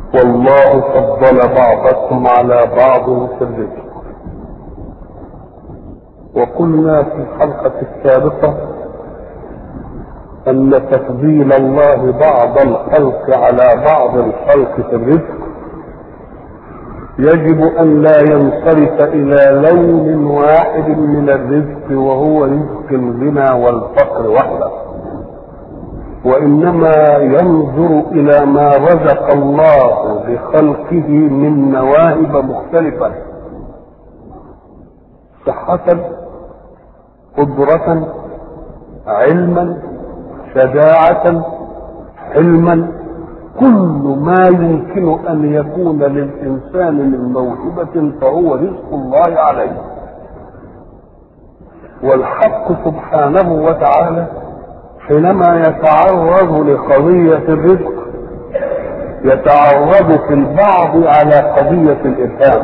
والله فضل بعضكم على بعض في الرزق وقلنا في الحلقة السابقة أن تفضيل الله بعض الخلق على بعض الخلق في الرزق يجب أن لا ينصرف إلى لون واحد من الرزق وهو رزق الغنى والفقر وحده وإنما ينظر إلى ما رزق الله بخلقه من مواهب مختلفة صحة قدرة علما شجاعة حلما كل ما يمكن أن يكون للإنسان من موهبة فهو رزق الله عليه والحق سبحانه وتعالى حينما يتعرض لقضية الرزق يتعرض في البعض على قضية الإفهام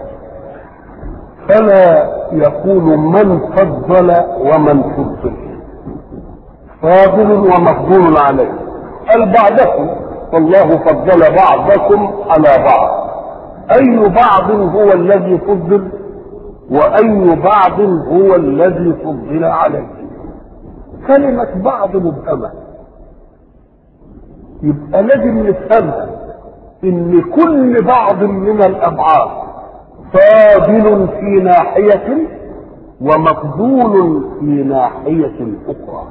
فلا يقول من فضل ومن فضل فاضل ومفضول عليه قال بعضكم والله فضل بعضكم على بعض أي بعض هو الذي فضل وأي بعض هو الذي فضل عليه كلمة بعض مبهمة يبقى لازم نفهمها إن كل بعض من الأبعاد فاضل في ناحية ومفضول في ناحية أخرى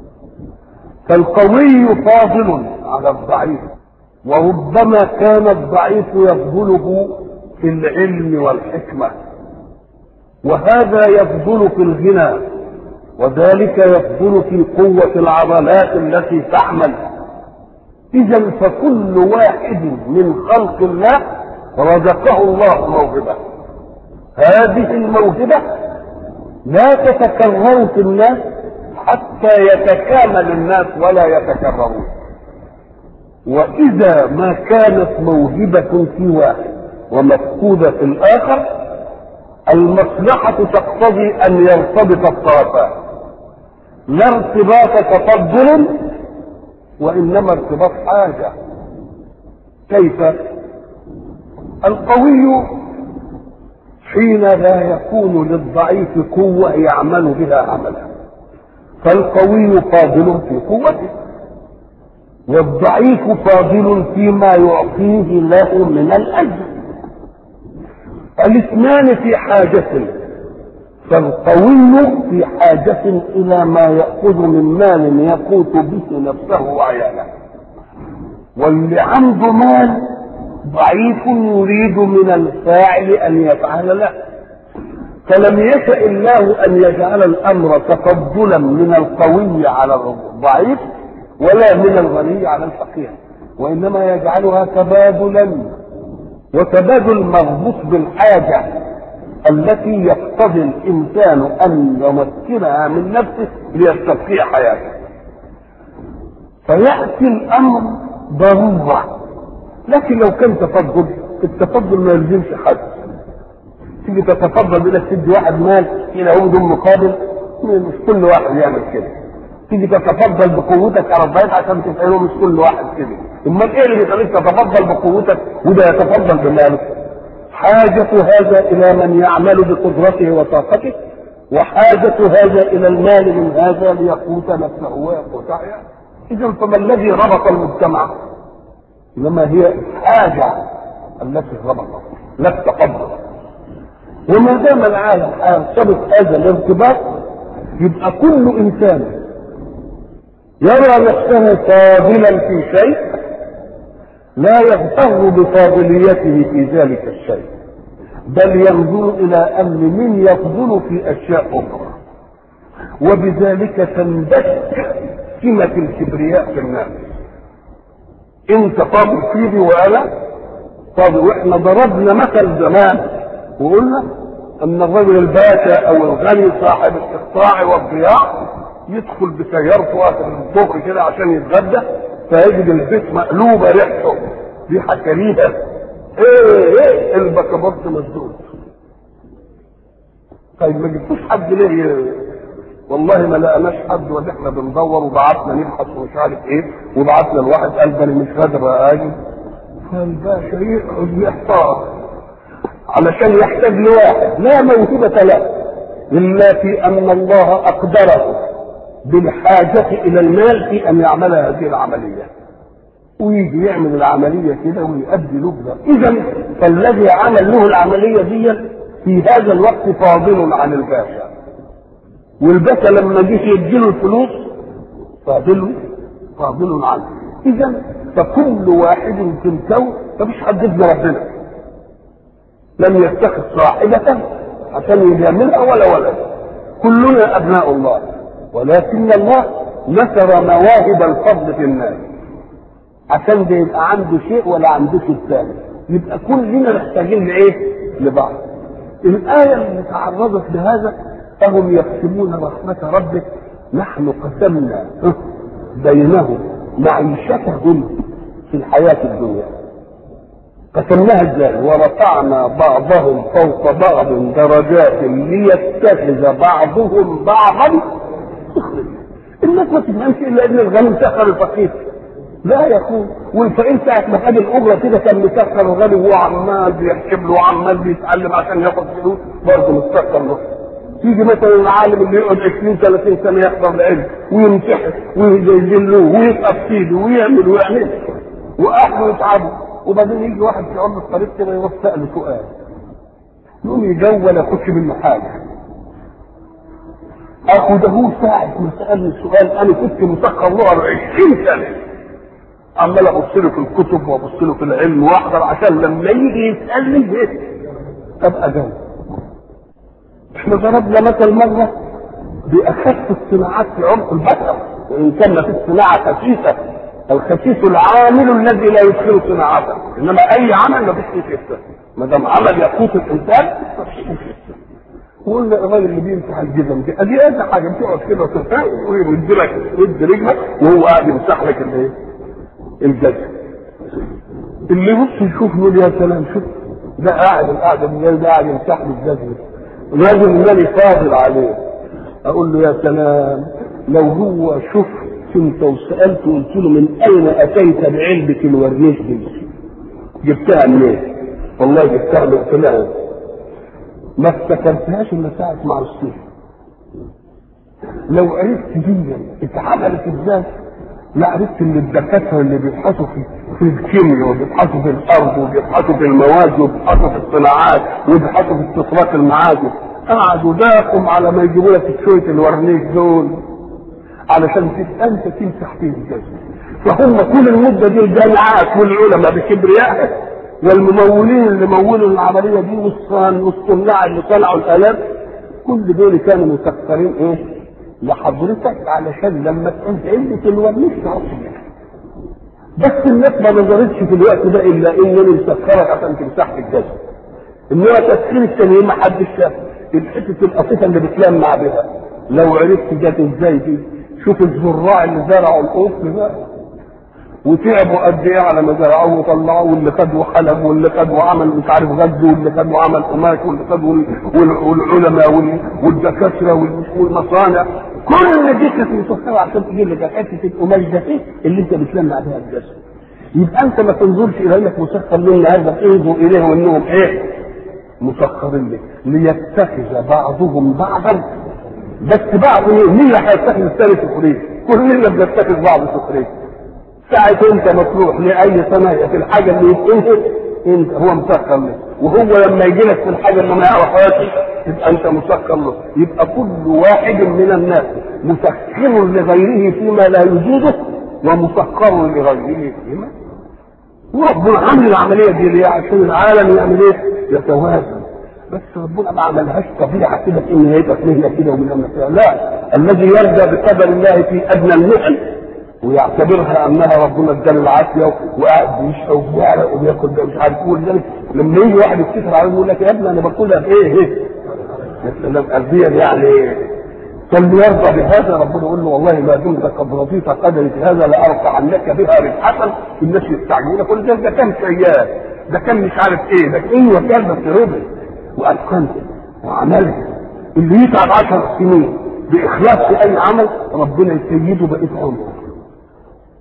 فالقوي فاضل على الضعيف وربما كان الضعيف يفضله في العلم والحكمة وهذا يفضل في الغنى وذلك يفضل في قوة العضلات التي تحمل إذا فكل واحد من خلق الله رزقه الله موهبة هذه الموهبة لا تتكرر في الناس حتى يتكامل الناس ولا يتكررون وإذا ما كانت موهبة في واحد ومفقودة في الآخر المصلحة تقتضي أن يرتبط الطرفان لا ارتباط تفضل وإنما ارتباط حاجة كيف؟ القوي حين لا يكون للضعيف قوة يعمل بها عملا فالقوي فاضل في قوته والضعيف فاضل فيما يعطيه له من الأجر الاثنان في حاجة فالقوي في حاجة إلى ما يأخذ من مال يقوت به نفسه وعياله واللي عنده مال ضعيف يريد من الفاعل أن يفعل له فلم يشأ الله أن يجعل الأمر تفضلا من القوي على الضعيف ولا من الغني على الفقير وإنما يجعلها تبادلا وتبادل مربوط بالحاجة التي يقتضي الإنسان أن يمكنها من نفسه ليستبقي حياته فيأتي الأمر ضرورة لكن لو كان تفضل التفضل ما يلزمش حد تيجي تتفضل بلا تدي واحد مال الى هو بدون مقابل مش كل واحد يعمل كده تيجي تتفضل بقوتك على الضعيف عشان تفعله مش كل واحد كده امال ايه اللي بيخليك تتفضل بقوتك وده يتفضل بماله حاجة هذا إلى من يعمل بقدرته وطاقته وحاجة هذا إلى المال من هذا ليقوت نفسه ويقوت حياته إذا فما الذي ربط المجتمع؟ إنما هي الحاجة التي ربطت لا التقبل وما دام العالم ثبت هذا الارتباط يبقى كل انسان يرى نفسه فاضلا في شيء لا يغتر بفاضليته في ذلك الشيء بل ينظر الى ان من يفضل في اشياء اخرى وبذلك تنبت سمة الكبرياء في الناس انت فاضل فيدي وانا فاضل واحنا ضربنا مثل زمان وقلنا ان الرجل الباشا او الغني صاحب الاقطاع والضياع يدخل بسيارته وقت الظهر كده عشان يتغدى فيجد البيت مقلوبه ريحته ريحه كريهه ايه ايه البكابورت مسدود طيب ما جبتوش حد ليه والله ما لقناش حد ولا احنا بندور وبعتنا نبحث ومش عارف ايه وبعتنا الواحد قال ده انا مش قادر اجي فالباشا يقعد يحتار علشان يحتاج لواحد لا موهبة له إلا في أن الله أقدره بالحاجة إلى المال في أن يعمل هذه العملية ويجي يعمل العملية كده ويؤدي لبنى إذا فالذي عمل له العملية دي في هذا الوقت فاضل عن الباشا والباشا لما جه يديله الفلوس فاضل فاضل عنه إذا فكل واحد في الكون مفيش حد ابن ربنا لم يتخذ صاحبة عشان يجاملها ولا ولد كلنا أبناء الله ولكن الله نشر مواهب الفضل في الناس عشان ده يبقى عنده شيء ولا عندوش الثاني يبقى كلنا محتاجين لايه؟ لبعض الآية اللي تعرضت لهذا فهم يقسمون رحمة ربك نحن قسمنا بينهم معيشتهم في الحياة الدنيا قسمناها ازاي ورفعنا بعضهم فوق بعض درجات ليتخذ بعضهم بعضا سخريا الناس ما تفهمش الا ان الغني مسخر الفقير لا يكون والفقير ساعة ما خد الأجرة كده كان مسخر الغني وهو عمال بيحسب له وعمال بيتعلم عشان ياخد فلوس برضه مسخر له يجي مثلا العالم اللي يقعد 20 30 سنه يحضر العلم ويمتحن ويذلوه ويسقط سيده ويعمل ويعمل واهله يتعبوا وبعدين يجي واحد في عرض الطريق كده يروح سأله سؤال يقوم يجاوب ولا يخش منه حاجه اخو ده هو ساعة ما سألني السؤال انا كنت مسخر له 20 سنه عمال ابص له في الكتب وابص له في العلم واحضر عشان لما يجي يسالني ايه ابقى جاوب احنا ضربنا مثل مره باخف الصناعات في عمق البشر وان كان ما في الصناعه خسيسه الخسيس العامل الذي لا يدخل صناعته انما اي عمل ما فيش فيه خسه ما دام عمل يقوت الانسان ما فيش فيه خسه وقلنا الراجل اللي بيمسح الجزم دي ادي ادي حاجه بتقعد كده وترتاح ويدي لك ويدي رجلك وهو قاعد يمسح لك الايه؟ الجزم اللي يبص يشوف يقول يا سلام شوف ده قاعد القعده اللي ده قاعد يمسح لي الجزم الراجل مالي فاضل عليه اقول له يا سلام لو هو شوف كنت وسالته قلت له من اين اتيت بعلبه الورنيش دي؟ جبتها منين؟ والله جبتها من فلان ما افتكرتهاش الا ساعه مع الصيف لو عرفت دي اتعملت ازاي لعرفت ان الدكاتره اللي بيبحثوا في في الكيمياء وبيبحثوا في الارض وبيبحثوا في المواد وبيبحثوا في الصناعات وبيبحثوا في استخراج المعادن قعدوا داقم على ما يجيبوا لك شويه الورنيش دول علشان تبقى انت تمسح فيه الجزم فهم كل المده دي الجامعات والعلماء بكبريائهم والممولين اللي مولوا العمليه دي والصناع اللي صنعوا الالات كل دول كانوا مسخرين ايه؟ لحضرتك علشان لما تكون علبة الورنيش تعرف بس الناس ما نظرتش في الوقت ده الا انني مسخرك عشان تمسح في الجسم انما تسخير التانيين ما حدش شاف الحته القطيفه اللي بتلمع بها لو عرفت جت ازاي دي شوف الزراع اللي زرعوا القطن بقى وتعبوا قد ايه على ما زرعوه وطلعوه واللي خدوا حلب واللي خدوا عمل مش عارف غزو واللي خدوا عمل قماش واللي خدوا والعلماء والدكاتره والمصانع كل دي كانت مسخره عشان تجيب لك حته القماش ده اللي انت بتلمع بها الجسد يبقى انت ما تنظرش الى انك مسخر لهم هذا انظر اليهم انهم ايه؟ مسخرين لك ليتخذ بعضهم بعضا بس بعض مين اللي هيتخذ الثاني سخريه؟ كلنا بنتخذ بعض سخريه ساعة انت مطروح لأي صنايع في الحاجة اللي يتقهر انت هو مسخر لك وهو لما يجي لك في الحاجة اللي ما يعرفهاش يبقى انت مسخر له يبقى كل واحد من الناس مسخر لغيره فيما لا يجوده ومسخر لغيره فيما وربنا عامل العملية دي ليه عشان العالم يعمل ايه؟ يتوازن بس ربنا ما عملهاش طبيعة كده ان هي تسمية كده ومن كده لا الذي يرضى بقدر الله في ادنى المحن ويعتبرها انها ربنا اداله العافيه وقاعد بيشرب وبيعرق وبياكل ده مش عارف ايه ولذلك لما يجي واحد يفتكر عليه يقول لك يا ابني انا باكلها بايه ايه؟ يا سلام قلبيا يعني كان يرضى بهذا ربنا يقول له والله ما دمت قد رضيت قدري في هذا لارفع عنك بها رفعه الناس يستعجلون كل ده ده كان سيئات ده كان مش عارف ايه ده ايوه كان بس رضي واتقنت وعملت اللي يتعب عشر سنين باخلاص في اي عمل ربنا يسيده بقيه عمره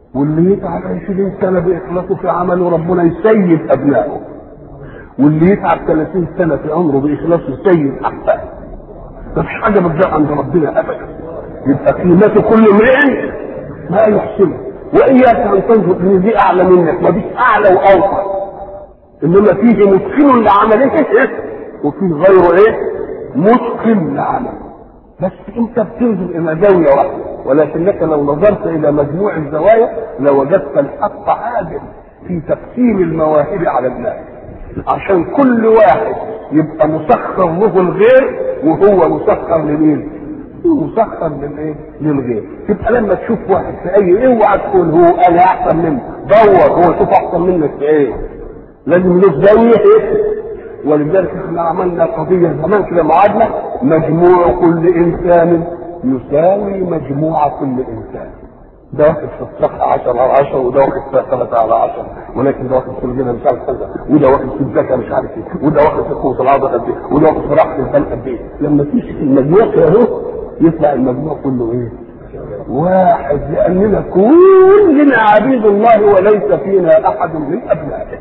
واللي يتعب 20 سنه باخلاصه في عمله ربنا يسيد ابنائه واللي يتعب 30 سنه في عمره باخلاصه يسيد احفاده مفيش حاجه بتضيع عند ربنا ابدا يبقى قيمته كل امرئ ما يحسنه واياك ان تنظر ان دي اعلى منك ما فيش اعلى واوفى انما فيه متقن لعمله وفيه غيره ايه متقن لعمله بس انت بتنظر الى زاويه واحده ولكنك لو نظرت الى مجموع الزوايا لوجدت الحق عادل في تقسيم المواهب على الناس عشان كل واحد يبقى مسخر له الغير وهو مسخر لمين؟ مسخر للايه؟ للغير تبقى لما تشوف واحد في اي اوعى تقول هو انا احسن منه دور هو شوف احسن منك في ايه لازم له زاويه ايه ولذلك احنا عملنا قضيه زمان كده معادله مجموع كل انسان يساوي مجموع كل انسان ده واخد في الصحة 10 على 10 وده واخد في 3 على 10 ولكن ده واخد في الجنة مش عارف كذا وده واخد في الزكاة مش عارف ايه وده واخد في قوة العضلة قد ايه وده واخد في راحة البال قد ايه لما تيجي في المجموع كده اهو يطلع المجموع كله ايه؟ واحد لأننا كلنا عبيد الله وليس فينا أحد من أبنائه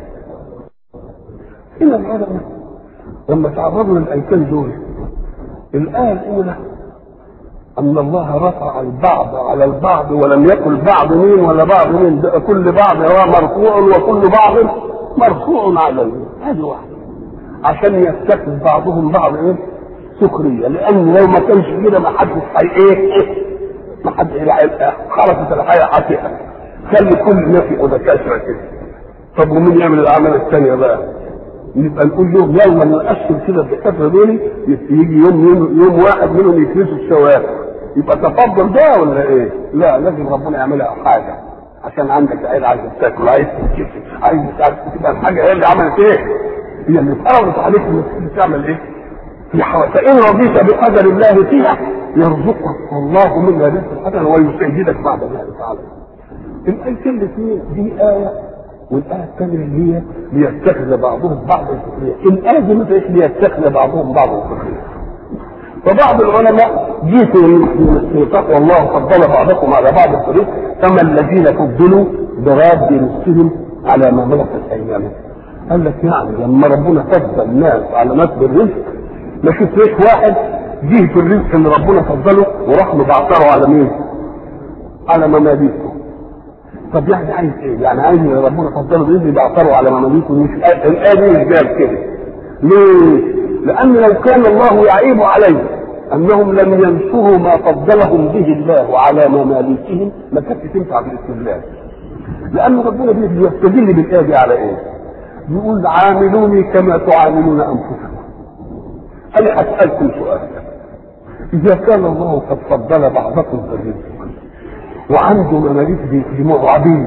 هنا العلماء لما تعرضوا للأيتين دول الآية الأولى أن الله رفع البعض على البعض ولم يقل بعض مين ولا بعض مين ده كل بعض هو مرفوع وكل بعض مرفوع عليه هذه واحدة عشان يتخذ بعضهم بعض ايه سخرية لأن لو ما كانش كده ما حدش هي ايه ما حد خرجت الحياة حقيقة خلي كل الناس يبقوا دكاترة كده طب ومين يعمل الأعمال الثانية بقى؟ نبقى نقول لهم يلا نقسم كده الدكاتره دول يجي يوم يوم, يوم واحد منهم يكنسوا الشوارع يبقى تفضل ده ولا ايه؟ لا لازم ربنا يعملها حاجه عشان عندك عيل عايز تاكل عايز تتكسر عايز مش عارف تبقى الحاجه هي اللي عملت ايه؟ هي اللي فرضت عليك انك تعمل ايه؟ في حوالي فان رضيت بقدر الله فيها يرزقك الله منها رزق حسنا ويسعدك بعد ذلك تعالى. الايتين الاثنين دي ايه والآية الثانية اللي هي ليتخذ بعضهم بعضا سخرية الآية دي مثل ليتخذ بعضهم بعضا سخرية فبعض العلماء جيتوا من تقوى الله فضل بعضكم على بعض الطريق كما الذين فضلوا براد رزقهم على ما ملكت ايامهم قال لك يعني لما ربنا فضل الناس على ناس بالرزق ما شفتش واحد جه في الرزق اللي ربنا فضله وراح مبعتره على مين؟ على مماليكه طب يعني عايز ايه؟ يعني عايز ربنا فضله باذن يبعثروا على مماليكه مش الايه دي مش جاب كده. ليه؟ لان لو كان الله يعيب عليه انهم لم ينصروا ما فضلهم به الله على مماليكهم ما كانتش تنفع بالاستدلال. لان ربنا بيستدل بالايه دي على ايه؟ يقول عاملوني كما تعاملون انفسكم. انا هسالكم سؤال. اذا كان الله قد فضل بعضكم بالرزق وعنده مماليك بيخدموه عبيد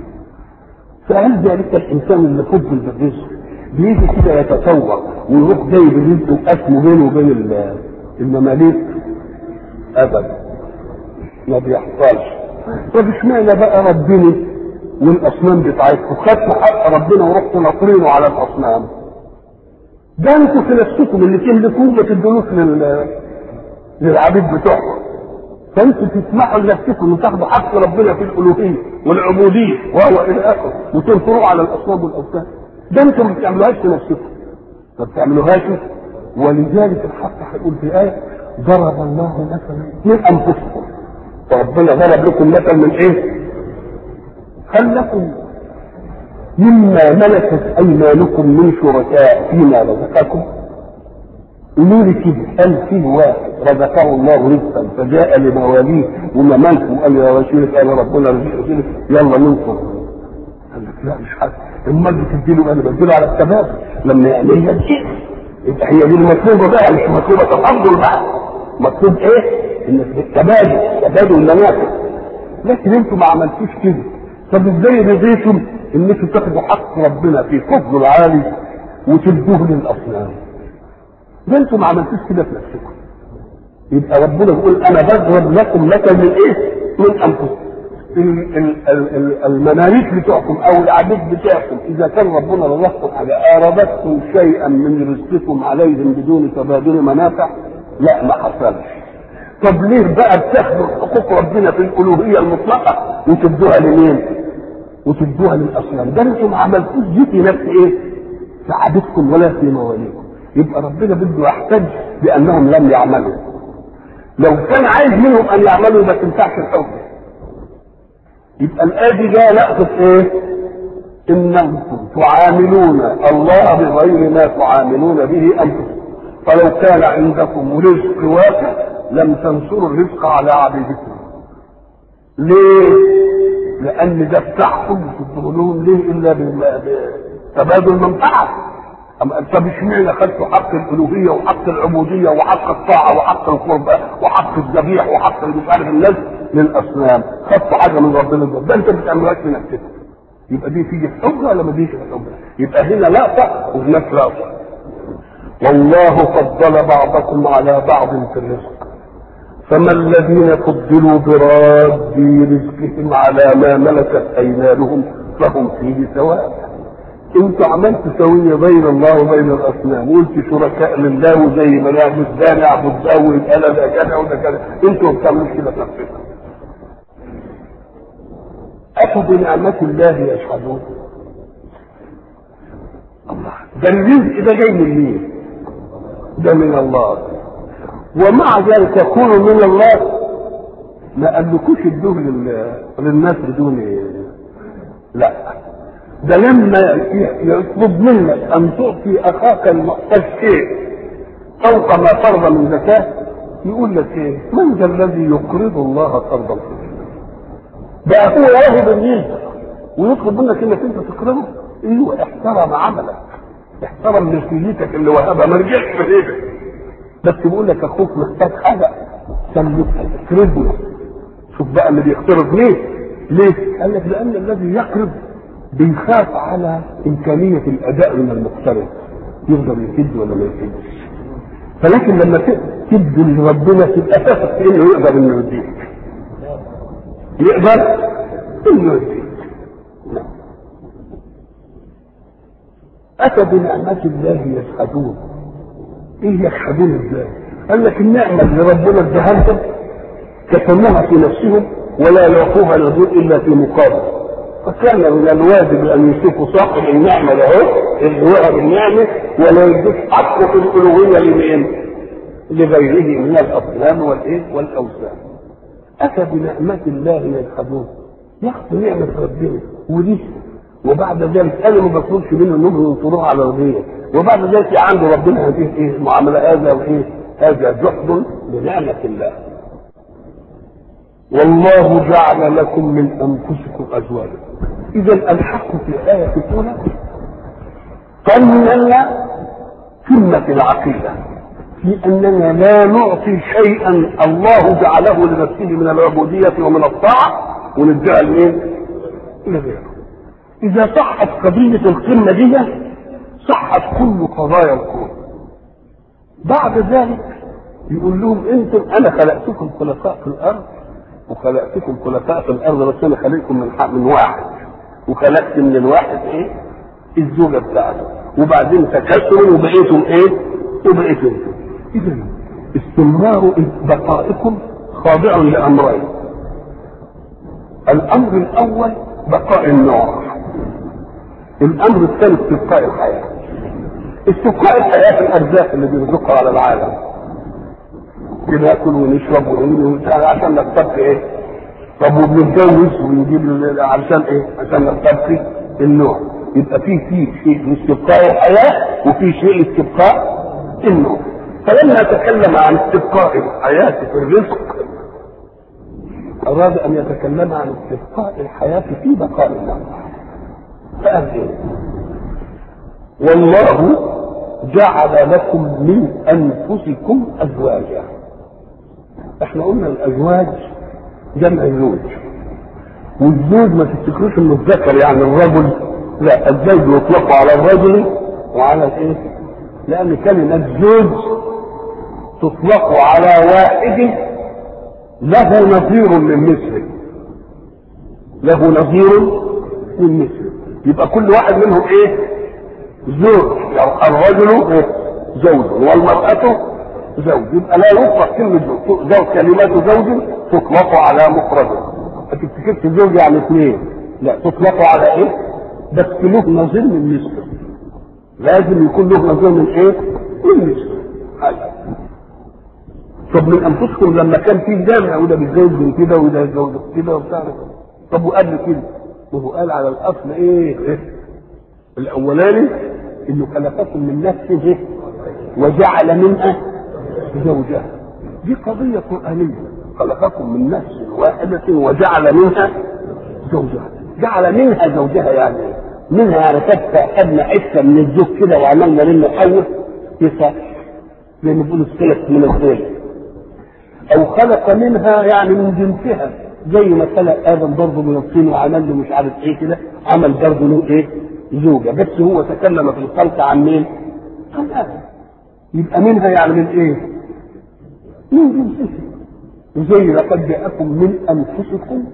فهل ذلك الانسان اللي فضل بالرزق بيجي كده يتطور ويروح جاي بالرزق وقسمه بينه وبين المماليك ابدا ما بيحصلش طب اشمعنى بقى ربنا والاصنام بتاعتكم خدتوا حق ربنا ورحتوا ناطرينه على الاصنام ده انتوا في نفسكم اللي تملكوه ما تدولوش لل للعبيد بتوعكم فانتوا تسمحوا لنفسكم ان تاخدوا حق ربنا في الالوهيه والعبوديه وهو الى اخره وتنكروا على الاصنام والاوثان ده انتم ما بتعملوهاش في نفسكم ما بتعملوهاش ولذلك الحق هيقول في ايه ضرب الله مثلا من انفسكم فربنا ضرب لكم مثل من ايه؟ هل لكم مما ملكت ايمانكم من شركاء فيما رزقكم قولوا لي كده هل في واحد رزقه الله رزقا فجاء لمواليه وممالكه قال يا رسول قال ربنا رزق رسولك يلا ننصر قال لك لا مش حد امال بتديله انا بديله على التبادل لما يعملها بشيء يبقى هي دي المطلوبه بقى مش مطلوبه تفضل بقى مطلوب ايه؟ انك بالتبادل تبادل المنافع لكن انتوا ما عملتوش كده طب ازاي رضيتم انكم تاخدوا حق ربنا في فضل العالي وتدوه للاصنام ده انتم ما عملتوش كده في نفسكم يبقى ربنا بيقول انا بضرب لكم مثل من ايه؟ من انفسكم المماليك بتوعكم او العبيد بتاعكم اذا كان ربنا رزقكم حاجه ارادتكم شيئا من رزقكم عليهم بدون تبادل منافع لا ما حصلش طب ليه بقى بتاخدوا حقوق ربنا في الالوهيه المطلقه وتدوها لمين؟ وتدوها للاصنام ده انتم ما عملتوش دي في نفس ايه؟ في عادتكم ولا في مواليكم يبقى ربنا بده يحتج بانهم لم يعملوا لو كان عايز منهم ان يعملوا ما تنفعش الحكم يبقى الآية دي جايه لقطة ايه؟ انكم تعاملون الله بغير ما تعاملون به انفسكم فلو كان عندكم رزق واسع لم تنصروا الرزق على عبيدكم ليه؟ لأن ده بتاعكم تدخلون ليه إلا بتبادل منفعة أما طب اشمعنى خدتوا حق الألوهية وحق العبودية وحق الطاعة وحق القربة وحق الذبيح وحق مش عارف الناس للأصنام خدتوا حاجة من ربنا ده, ده أنت بتعملهاش لنفسك يبقى دي تيجي في حجة ولا ما تيجي في حجة؟ يبقى هنا لقطة وهناك لقطة والله فضل بعضكم على بعض في الرزق فما الذين فضلوا براد رزقهم على ما ملكت ايمانهم فهم فيه سواء انتوا عملتوا سوية بين الله وبين الاصنام وقلت شركاء لله وزي ما نعبد ده نعبد ده ويبقى ده كذا وده كذا انتوا ما بتعملوش كده في نفسكم أفبنعمة الله يجحدون الله ده الرزق ده جاي من مين؟ ده من الله ومع ذلك يكون من الله ما قالكوش ادوه للناس بدون لا ده لما يطلب منك ان تعطي اخاك المحتاج شيء فوق ما فرض من زكاه يقول لك ايه؟ من ذا الذي يقرض الله قرضا حسنا؟ بقى هو ياخد الرزق ويطلب منك انك انت تقرضه ايوه احترم عملك احترم ملكيتك اللي وهبها ما رجعش في ايدك بس بيقول لك اخوك محتاج حاجه سلفها اقرضني شوف بقى اللي بيقترض ليه؟ ليه؟ قال لك لان الذي يقرض بيخاف على امكانيه الاداء من المقترض يقدر يسد ولا ما يسدش فلكن لما تدي لربنا تبقى تثق في انه يقدر انه يديك يقدر انه يديك اتى بنعمه الله يجحدون ايه يجحدون ازاي؟ قال لك النعمه اللي ربنا اداها لهم كتموها في نفسهم ولا يعطوها لغير الا في مقابل فكان من الواجب ان يشوفوا صاحب النعمه له اللي وهب النعمه ولا يدوش حقه في الالوهيه لمين؟ لغيره من الاصنام والايه؟ والاوثان. اتى بنعمه الله يجحدون ياخذوا نعمه ربنا ولسه وبعد ذلك انا ما بطلبش منه انهم ينصروه على الغير وبعد ذلك عنده ربنا هذه ايه المعامله هذا وايه هذا جحد بنعمه الله والله جعل لكم من انفسكم ازواجا اذا الحق في الايه الاولى قلنا قمه العقيده في اننا لا نعطي شيئا الله جعله لنفسه من العبوديه ومن الطاعه وندعي لمين؟ لغيره إذا صحت قضية القمة دي صحت كل قضايا الكون. بعد ذلك يقول لهم أنتم أنا خلقتكم خلفاء في الأرض وخلقتكم خلفاء في الأرض بس أنا خلقكم من من واحد وخلقت من الواحد إيه؟ الزوجة بتاعته وبعدين تكاثروا وبقيتم إيه؟ وبقيتم إذا استمرار بقائكم خاضع لأمرين. الأمر الأول بقاء النوع الامر الثالث استبقاء الحياه استبقاء الحياه في الارزاق اللي بيرزقها على العالم بناكل ونشرب ونعمل عشان نستبقي ايه طب وبنتجوز ونجيب علشان ايه عشان نستبقي النوع يبقى في في شيء لاستبقاء الحياه وفي شيء لاستبقاء النوع فلما تكلم عن استبقاء الحياه في الرزق اراد ان يتكلم عن استبقاء الحياه في بقاء النوع فقال ايه والله جعل لكم من انفسكم ازواجا احنا قلنا الازواج جمع زوج والزوج ما تفتكروش انه الذكر يعني الرجل لا الزوج يطلق على الرجل وعلى الايه لان كلمه زوج تطلق على واحد له نظير من مثله له نظير من مثله يبقى كل واحد منهم ايه زوج يعني الرجل إيه؟ زوج والمرأة زوج يبقى لا يطلق كلمة زوج كلمات زوج تطلق على مفرد ما تفتكرش زوج يعني اثنين لا تطلق على ايه بس له نظير من مثله لازم يكون له نظير من ايه من مثله طب من انفسكم لما كان في جامع وده بيتجوز من كده وده يتجوز كده وبتاع طب وقبل كده وهو قال على الاصل ايه, إيه؟ الاولاني انه خلقكم من نفسه وجعل منها زوجها دي قضيه قرانيه خلقكم من نفس واحده وجعل منها زوجها جعل منها زوجها يعني منها يعني خدنا حته من الزوج كده وعملنا منه حوه يصح زي ما بيقولوا السلف من الزوج او خلق منها يعني من جنسها زي ما خلق ادم برضه من الطين وعمل له مش عارف ايه كده عمل برضه له ايه زوجه بس هو تكلم في الخلق عن مين؟ عن ادم يبقى منها يعني من ايه؟ من جنسها وزي لقد جاءكم من انفسكم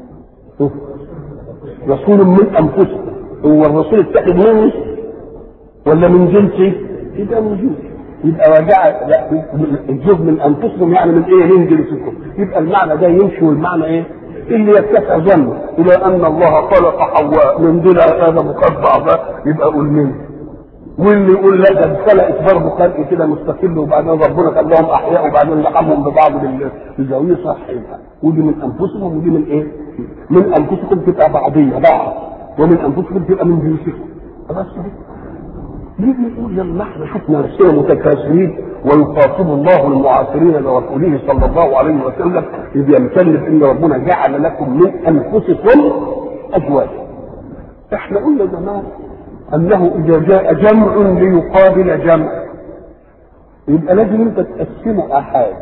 رسول من انفسكم هو الرسول اتخذ مني ولا من جنسي؟ يبقى من جنسي يبقى وجع الزوج من انفسكم يعني من ايه؟ من جنسكم يبقى المعنى ده يمشي والمعنى ايه؟ اللي يتسع ظنه الى ان الله خلق حواء من ضلع ادم وقد بعضها يبقى قول منه واللي يقول لا ده خلقت برضه خلق كده مستقل وبعدين ربنا خلاهم احياء وبعدين لحمهم ببعض بالزاويه صح يبقى ودي من انفسكم ودي من ايه؟ من انفسكم تبقى بعضيه بعض ومن انفسكم تبقى من جنسكم خلاص نيجي نقول لما احنا شفنا نفسنا متكاسلين ويخاطب الله المعاصرين لرسوله صلى الله عليه وسلم اذ يمتلك ان ربنا جعل لكم من انفسكم ازواجا. احنا قلنا زمان انه اذا جاء جمع ليقابل جمع يبقى لازم انت تقسمه احاد.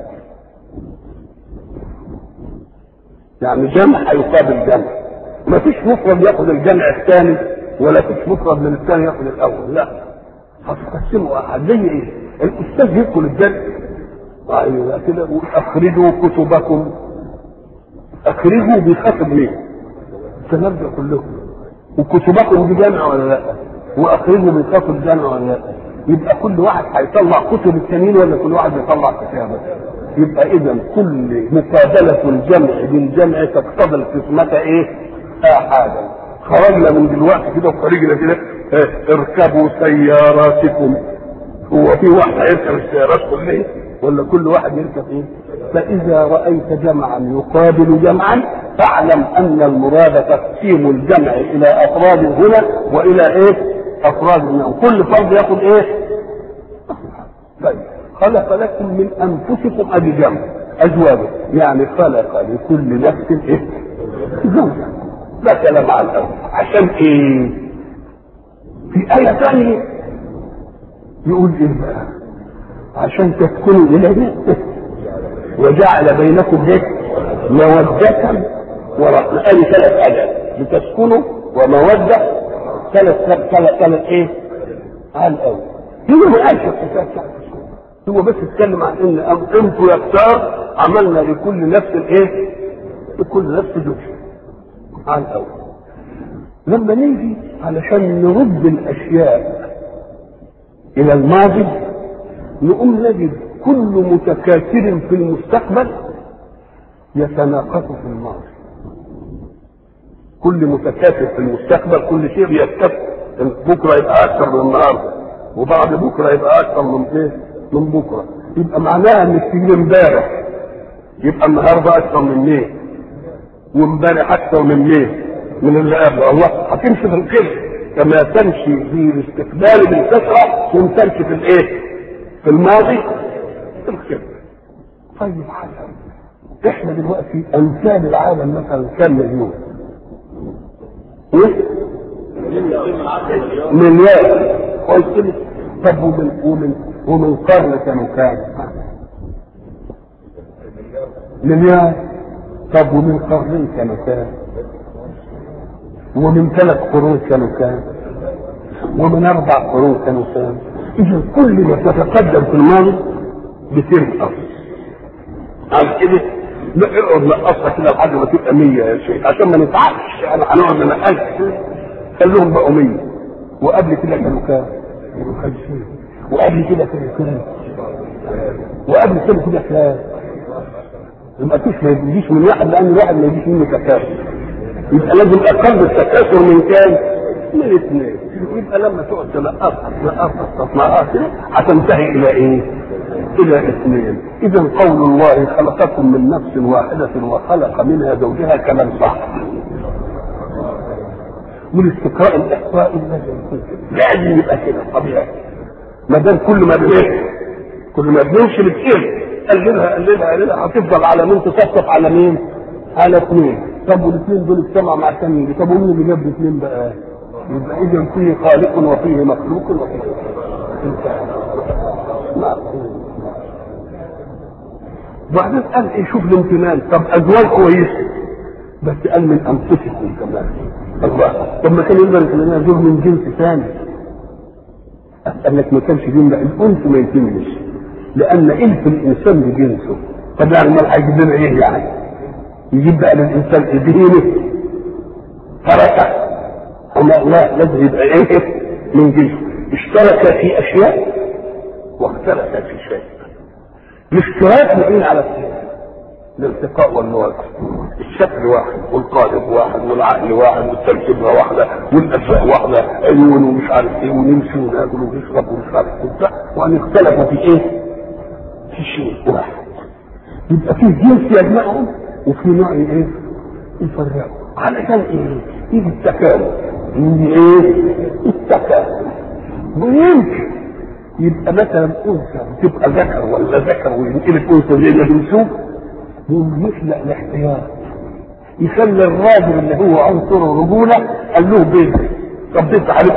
يعني جمع هيقابل جمع. ما فيش مفرد ياخذ الجمع الثاني ولا فيش مفرد من الثاني ياخذ الاول لا هتقسموا احد زي ايه؟ الاستاذ يدخل الدرس ايوه كده يقول اخرجوا كتبكم اخرجوا بيخاطب مين؟ الكلام ده كلهم وكتبكم دي جامع ولا لا؟ واخرجوا بيخاطب جامع ولا لا؟ يبقى كل واحد هيطلع كتب التانيين ولا كل واحد يطلع كتابه؟ يبقى اذا كل مقابله الجمع بالجمع تقتضي القسمه ايه؟ احادا خرجنا من دلوقتي كده وخرجنا كده اركبوا سياراتكم هو في واحد هيركب السيارات كلها ولا كل واحد يركب ايه؟ فإذا رأيت جمعا يقابل جمعا فاعلم أن المراد تقسيم الجمع إلى أفراد هنا وإلى إيه؟ أفراد هنا كل فرد ياخذ إيه؟ طيب خلق لكم من أنفسكم أدي جمع أزواجا يعني خلق لكل نفس إيه؟ زوجا ده كلام على الأول عشان إيه؟ في آية ثانية يقول إيه بقى؟ عشان تسكنوا إليه وجعل بينكم ايه؟ مودة ورحمة ادي ثلاث آيات لتسكنوا ومودة ثلاث ثلاث ثلاث ايه؟ على الأول هو ما قالش الكتاب هو بس اتكلم عن ان انتوا يا كتار عملنا لكل نفس ايه؟ لكل نفس زوج على الأول لما نيجي علشان نرد الأشياء إلى الماضي نقوم نجد كل متكاثر في المستقبل يتناقص في الماضي كل متكاثر في المستقبل كل شيء بيتكاثر بكره يبقى اكثر من النهارده وبعد بكره يبقى اكثر من ايه؟ من بكره يبقى معناها ان السجن امبارح يبقى النهارده اكثر من مين؟ وامبارح اكثر من مين؟ من اللي قبله الله هتمشي في الكذب كما تمشي في الاستقبال بالكثره ثم تمشي في الايه؟ في الماضي في الكذب طيب حسن احنا دلوقتي امثال العالم مثلا كم مليون؟ ايه؟ مليار قلت لي طب ومن ومن ومن قرن كانوا كام؟ مليار طب ومن قرنين كانوا كام؟ ومن ثلاث قرون كانوا كام؟ ومن اربع قرون كانوا كام؟ اذا كل ما تتقدم في الماضي بتنقص عن كده لا اقعد نقصها كده لحد ما تبقى 100 يا شيخ عشان ما نتعبش يعني هنقعد ننقص خليهم بقوا 100 وقبل كده كانوا كام؟ كانوا 50 وقبل كده كانوا كام؟ وقبل كده كده كام؟ يبقى فيش ما يجيش من واحد لان الواحد ما يجيش منه تكافؤ يبقى لازم اقل التكاثر من كام؟ من اثنين يبقى لما تقعد تنقصها تنقصها تنقصها هتنتهي الى ايه؟ الى اثنين اذا قول الله خلقكم من نفس واحده وخلق منها زوجها كلام صح والاستقراء الاحصائي لازم يكون كده لازم يبقى كده طبيعي ما دام كل ما بنمشي كل ما بنمشي بتقل قللها قللها قللها هتفضل على مين تصفصف على مين؟ على اثنين طب والاثنين دول اجتمعوا مع الثانيين طب ومين اللي جاب الاثنين بقى؟ يبقى اذا فيه خالق وفيه مخلوق وفيه انتهى نعم وبعدين قال ايه شوف الامتنان طب ازواج كويسه بس قال من انفسكم كمان الله طب ما كان يقدر يخلينا زوج من جنس ثاني قال لك ما كانش جنس الانس ما يتمش لان الف الانسان بجنسه طب يعني ما هيجيب لنا ايه يعني؟ يجيب بقى للانسان الدينه تركه اما لا لازم يبقى ايه من جنسه اشترك في اشياء واختلف في شيء الاشتراك معين على الشيء الالتقاء والمواجهه الشكل واحد والقالب واحد والعقل واحد والتركيبه واحده والاشياء واحده عيون ومش عارف ايه ونمشي وناكل ونشرب ومش عارف ايه وان اختلفوا في ايه؟ في شيء واحد يبقى في جنس يجمعهم وفي نوع ايه؟ يفرقوا علشان ايه؟ يجي التكامل يجي ايه؟ التكامل ويمكن يبقى مثلا انثى تبقى ذكر ولا ذكر وينقلب انثى زي ما بنشوف يقوم يخلق الاحتياط يخلي الراجل اللي هو عنصر الرجوله قال له بيض طب بيض عليك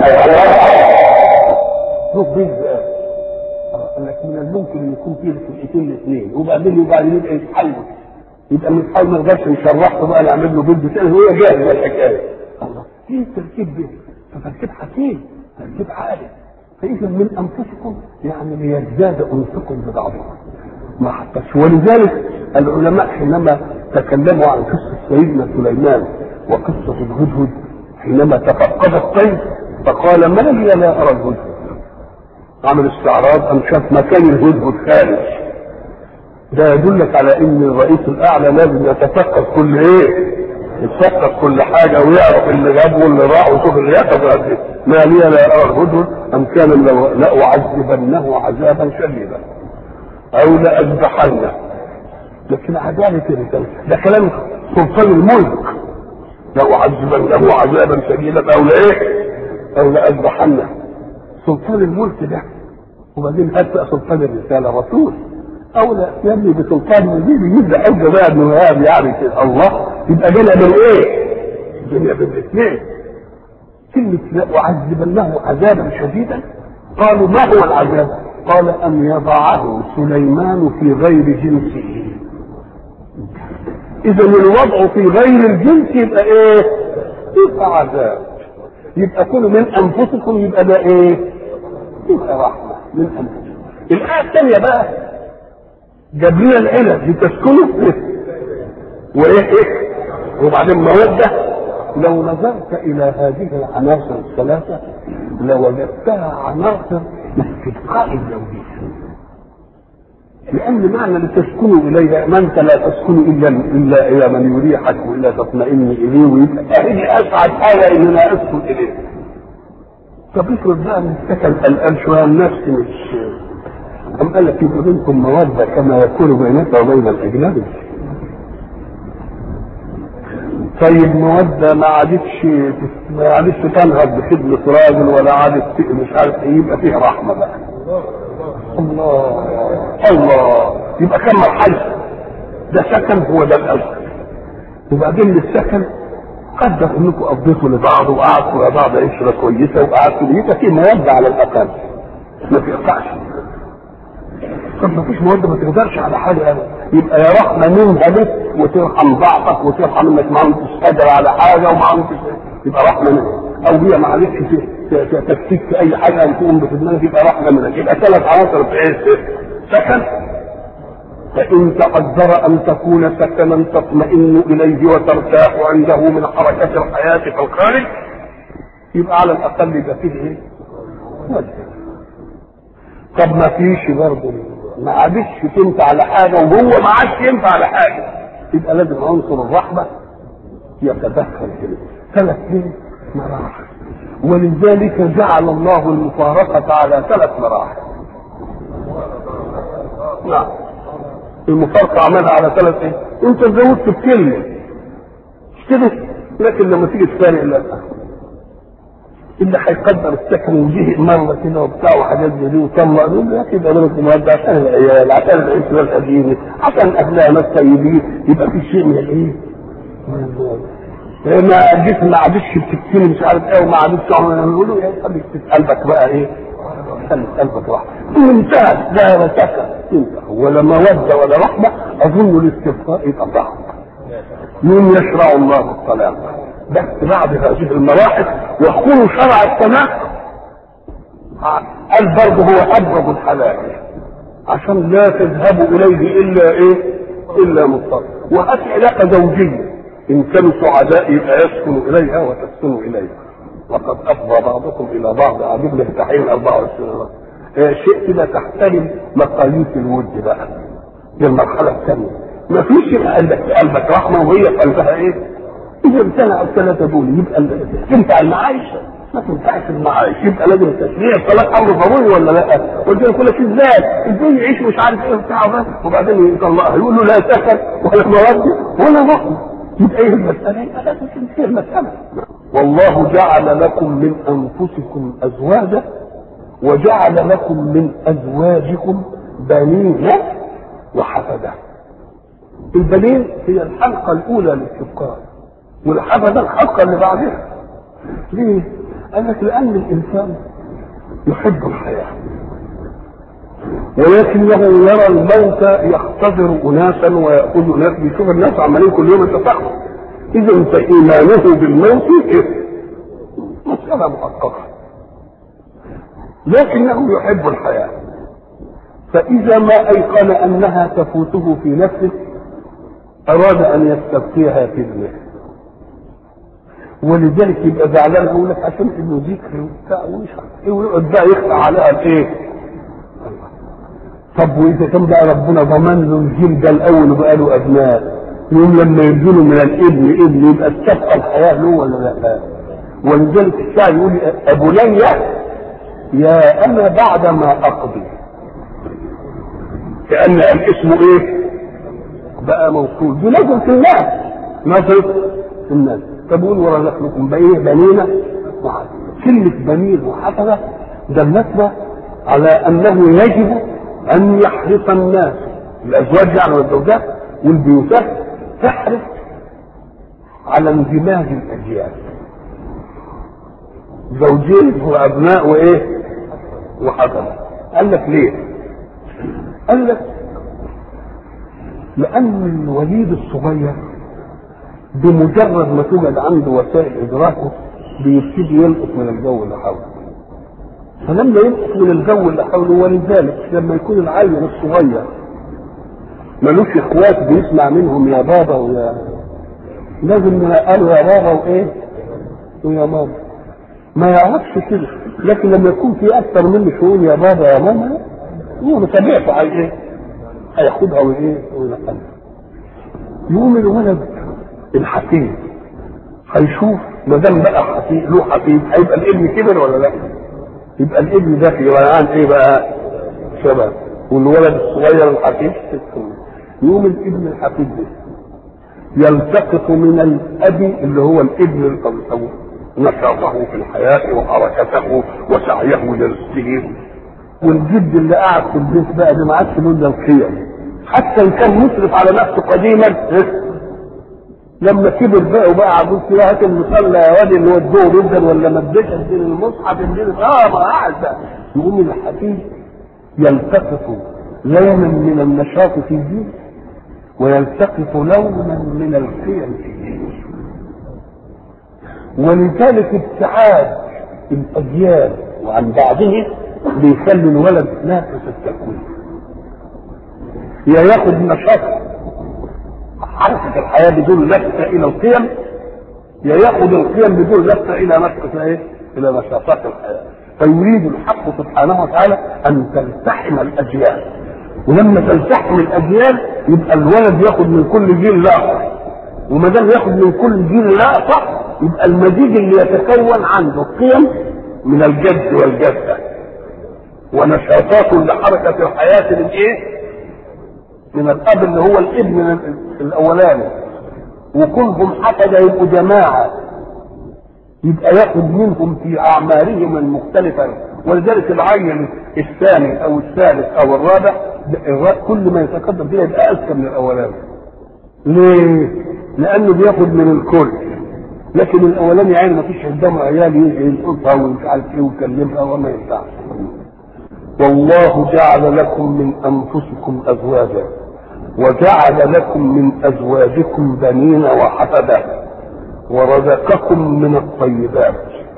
له بيض قال لك من الممكن ان يكون فيه فرقتين الاثنين وبعدين وبعدين يبقى يتحل يبقى متحل ما نقدرش نشرحه بقى نعمل له بيض تاني هو جاهز الحكايه الله ايه التركيب ده؟ فتركيب حكيم تركيب عالي فإذا من أنفسكم يعني ليزداد أنفسكم ببعضها ما حطش ولذلك العلماء حينما تكلموا عن قصة سيدنا سليمان وقصة الهدهد حينما تفقد الطير فقال ما لي لا أرى الهدهد عمل استعراض أم شاف مكان الهدهد خارج ده يدلك على ان الرئيس الاعلى لازم يتفقد كل ايه يتفقد كل حاجه ويعرف اللي جاب واللي راح ويشوف اللي ياخذ ما لي لا ارى الهدهد ام كان لاعذبنه عذابا شديدا او لاذبحنه لكن عدالة الرسالة ده كلام سلطان الملك لاعذبنه عذابا شديدا او لايه او لاذبحنه سلطان الملك ده وبعدين هات بقى سلطان الرسالة رسول اولى يبني بسلطان يزيد يجيب له حجه بقى ابن وهاب يعني كده الله يبقى جنى من ايه؟ جنى بالاثنين كلمة لأعذبنه عذابا شديدا قالوا ما هو العذاب؟ قال أن يضعه سليمان في غير جنسه إذا الوضع في غير الجنس يبقى إيه؟ يبقى عذاب يبقى كل من أنفسكم يبقى ده إيه؟ يبقى رحمة من أنفسكم الآية الثانية بقى جاب لنا العلل لتسكنوا وايه ايه وبعدين موده لو نظرت الى هذه العناصر الثلاثه لوجدتها عناصر استبقاء الزوجيه لان معنى لتسكنوا اليها ما انت لا تسكن الا الا الى من يريحك والا تطمئن اليه ويبقى هذه اسعد حاجه ان انا اسكن اليه طب افرض بقى من السكن قلقان شويه النفس مش أم قال لك يبقى بينكم مودة كما يكون بينك وبين الأجنبي طيب مودة ما عادتش ما عادتش تنهض بخدمة راجل ولا عادت مش عارف ايه يبقى فيه رحمة بقى الله الله يبقى كم مرحلة ده سكن هو ده الأول وبعدين السكن قدر انكم قضيتوا لبعض وقعدتوا لبعض عشرة كويسة وقعدتوا يبقى في مودة على الأقل ما تقطعش طب ما فيش مواد ما تقدرش على حاجه ابدا يبقى يا رحمه منها لك وترحم ضعفك وترحم انك ما انتش قادر على حاجه وما انتش يبقى رحمه منك او هي معلش تكتيك في اي حاجه يكون بخدمتك يبقى رحمه منك يبقى ثلاث عناصر في ايه؟ سكن فإن تقدر أن تكون سكنا تطمئن إليه وترتاح عنده من حركة الحياة في الخارج يبقى على الأقل يبقى فيه إيه؟ طب ما فيش برضه ما عادش تنفع على حاجه وهو ما عادش ينفع على حاجه يبقى لازم عنصر الرحمه يتدخل كده ثلاث ايه مراحل ولذلك جعل الله المفارقة على ثلاث مراحل نعم المفارقة عملها على ثلاث ايه انت زودت بكلمة مش كده لكن لما تيجي تفارق لا اللي هيقدر السكن وجه مرة كده وبتاع وحاجات زي دي وطلع دول يا اخي ده المواد عشان العيال عشان العشرة القديمة عشان اهلها ناس طيبين يبقى في شيء من الايه؟ من الزواج. ما جيت ما عادش بتكتير مش عارف ايه وما عادش يقول له ايه خليك قلبك بقى ايه؟ خلي قلبك راحة انتهت لا سكن انتهى ولا مودة ولا رحمة اظن الاستبقاء يبقى صعب من يشرع الله الطلاق بس بعد هذه المراحل ويكون شرع الطلاق قال برضه هو ابغض الحلال عشان لا تذهبوا اليه الا ايه؟ الا مضطر وهات علاقه زوجيه ان كانوا سعداء يبقى يسكن اليها وتسكن اليها وقد افضى بعضكم الى بعض عدو التحريم 24 آه شيء كده تحترم مقاييس الود بقى دي المرحله الثانيه ما فيش يبقى قلبك قلبك رحمه وهي قلبها ايه؟ اذا امتنع الثلاثه دول يبقى تنفع المعايش ما تنفعش المعايش يبقى لازم تشريع الطلاق امر ضروري ولا لا؟ قلت يقول لك ازاي؟ ازاي يعيش مش عارف ايه وبتاع بس وبعدين يطلقها يقول له لا سكن ولا مودة ولا رحمه يبقى ايه المساله؟ يبقى لازم تنتهي المساله والله جعل لكم من انفسكم ازواجا وجعل لكم من ازواجكم بنين وحفده البنين هي الحلقه الاولى للسكان والحفده الحلقه اللي بعدها ليه؟ قال لك لان الانسان يحب الحياه ولكنه يرى الموت يختبر اناسا وياخذ ناس بيشوف الناس عمالين كل يوم يتفقد اذا فايمانه بالموت إيه؟ مساله محققه لكنه يحب الحياه فاذا ما ايقن انها تفوته في نفسه اراد ان يستبقيها في ابنه ولذلك يبقى زعلان يقول لك عشان ابنه ذكر وبتاع ومش عارف ايه ويقعد بقى يخلع عليها الايه؟ طب واذا كان بقى ربنا ضمن له الجيل ده الاول وبقى له ابناء يوم لما ينزلوا من الابن ابن يبقى استبقى الحياه له ولا لا؟ ولذلك الشاعر يقول ابو ليا يا انا بعد ما اقضي كان الاسم ايه؟ بقى موصول دي نظرة الناس نظرة الناس تقول ورا لكم بايه بنينا كلمة بنين وحسنة دلتنا على انه يجب ان يحرص الناس الازواج يعني والزوجات والبيوتات تحرص على اندماج الاجيال زوجين وابناء وايه وحسنة قال لك ليه قال لك لان الوليد الصغير بمجرد ما توجد عنده وسائل ادراكه بيبتدي ينقص من الجو اللي حوله فلما ينقص من الجو اللي حوله ولذلك لما يكون العيل الصغير ملوش اخوات بيسمع منهم يا بابا ويا لازم قالوا يا بابا وايه ويا ماما ما يعرفش كده لكن لما يكون في اكثر منه شؤون يا بابا يا ماما هو بطبيعته عايز ايه هياخدها وايه وينقلها يقوم الولد الحفيد هيشوف ما دام بقى حفيد له حفيد هيبقى الابن كبر ولا لا؟ يبقى الابن ده في ريعان ايه بقى؟ شباب والولد الصغير الحفيد ست يقوم الابن الحفيد ده يلتقط من الاب اللي هو الابن الأول نشاطه في الحياة وحركته وسعيه لرزقه والجد اللي قاعد في البيت بقى ده ما عادش له القيم حتى ان كان مسرف على نفسه قديما لما كبر بقى وبقى عجوز كده هات المصلى يا واد اللي ودوه جدا ولا ما اديش اديني المصحف اديني اه ما قاعد بقى يقوم الحفيد يلتقط لونا من النشاط في الدين ويلتقط لونا من القيم في الدين ولذلك ابتعاد الاجيال وعن بعضه بيخلي الولد ناقص التكوين يا ياخد نشاط حركة الحياة بدون لفتة إلى القيم يا ياخد القيم بدون لفتة إلى نشاط إيه؟ إلى نشاطات الحياة فيريد الحق سبحانه وتعالى أن تلتحم الأجيال ولما تلتحم الأجيال يبقى الولد ياخد من كل جيل لآخر وما دام ياخد من كل جيل لقطه يبقى المزيج اللي يتكون عنده قيم من الجد والجده ونشاطات لحركه الحياه للايه؟ من الاب اللي هو الابن الاولاني وكلهم حفظ يبقوا جماعه يبقى ياخد منهم في اعمارهم المختلفه ولذلك العين الثاني او الثالث او الرابع كل ما يتقدم فيها يبقى اذكى من الاولاني ليه؟ لانه بياخد من الكل لكن الاولاني يعني ما فيش قدامه عيال يجي يلقطها ومش عارف ايه ويكلمها وما ينفعش والله جعل لكم من انفسكم ازواجا وجعل لكم من ازواجكم بنين وحفدا ورزقكم من الطيبات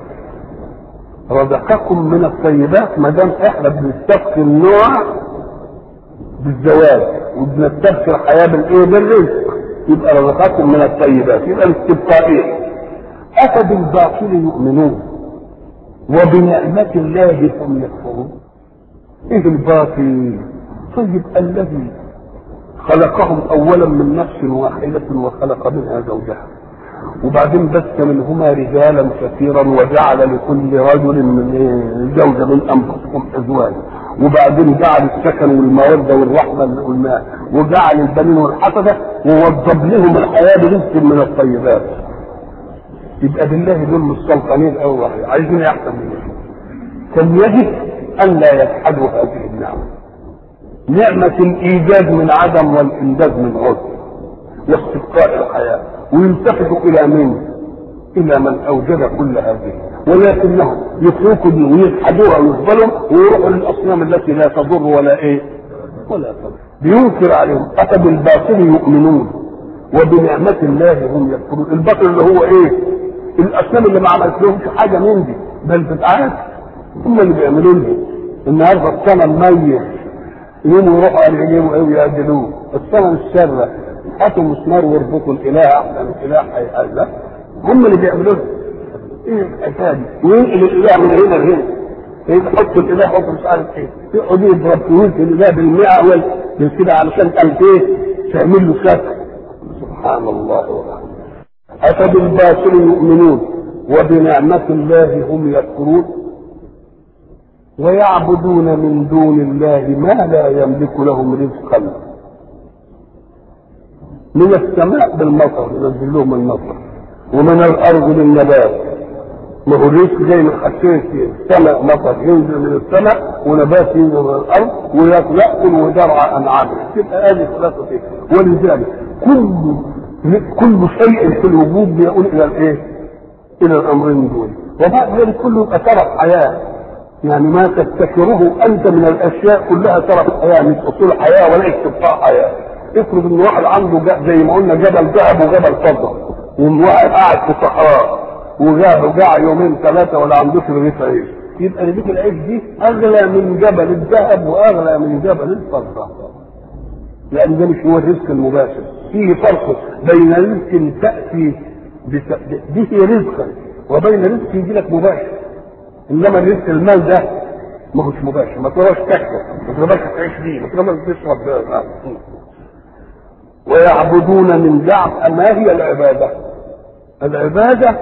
رزقكم من الطيبات ما دام احنا بنستبقي النوع بالزواج وبنستبقي الحياه بالايه بالرزق يبقى رزقكم من الطيبات يبقى الاستبقائيه افبالباطل يؤمنون وبنعمة الله هم يكفرون ايه الباطل طيب الذي خلقهم اولا من نفس واحدة وخلق منها زوجها وبعدين بث منهما رجالا كثيرا وجعل لكل رجل من زوجة من انفسكم ازواجا وبعدين جعل السكن والمودة والرحمة اللي قلناها وجعل البنين والحسدة ووضب لهم الحياة برزق من الطيبات يبقى بالله دول مستلطنين قوي عايزين احسن منهم كان يجب ان لا يجحدوا هذه النعمه نعمة الإيجاد من عدم والإنجاز من عذر واستبقاء الحياة ويلتفتوا إلى من؟ إلى من أوجد كل هذه ولكنهم يتركوا دي ويجحدوها ويقبلوا ويروحوا للأصنام التي لا تضر ولا إيه؟ ولا تضر بينكر عليهم أتى بالباطل يؤمنون وبنعمة الله هم يكفرون الباطل اللي هو إيه؟ الأصنام اللي ما عملت لهمش حاجة من دي بل بتعاد هم اللي بيعملوا لهم النهارده الصنم ميت يوم يروحوا يجيبوا ايه ويأجلوه الصنم الشرة حطوا مسمار ويربطوا الاله احسن الاله هيحل هم اللي بيعملوها ايه الحكايه دي وينقل الاله من هنا لهنا يحطوا الاله يحطوا مش عارف ايه يقعدوا يضربوا في الاله بالمئة وال كده علشان قال ايه تعمل له شكل سبحان الله وبحمده أفبالباطل يؤمنون وبنعمة الله هم يكفرون ويعبدون من دون الله ما لا يملك لهم رزقا من السماء بالمطر ينزل لهم المطر ومن الارض بالنبات ما هو الرزق جاي من حاجتين السماء مطر ينزل من السماء ونبات ينزل من الارض وياكل وزرع انعامه تبقى هذه ثلاثه ايه ولذلك كل كل شيء في الوجود بيقول الى الايه؟ الى الامرين دول وبعد ذلك كله يبقى طرف حياه يعني ما تفتكره انت من الاشياء كلها طرف حياه مش اصول حياه ولا استبقاء حياه افرض ان واحد عنده زي ما قلنا جبل ذهب وجبل فضه وواحد قاعد في صحراء وجاب وجاع يومين ثلاثه ولا عندوش رغيف عيش يبقى رغيف العيش دي اغلى من جبل الذهب واغلى من جبل الفضه لان ده مش هو الرزق المباشر فيه فرق بين رزق تاتي به رزقا وبين رزق يجي لك مباشر انما رزق المال ده ما هوش مباشر ما تقدرش تاكله ما تقدرش تعيش بيه ما تقدرش تشرب ويعبدون من دعم ما هي العباده العباده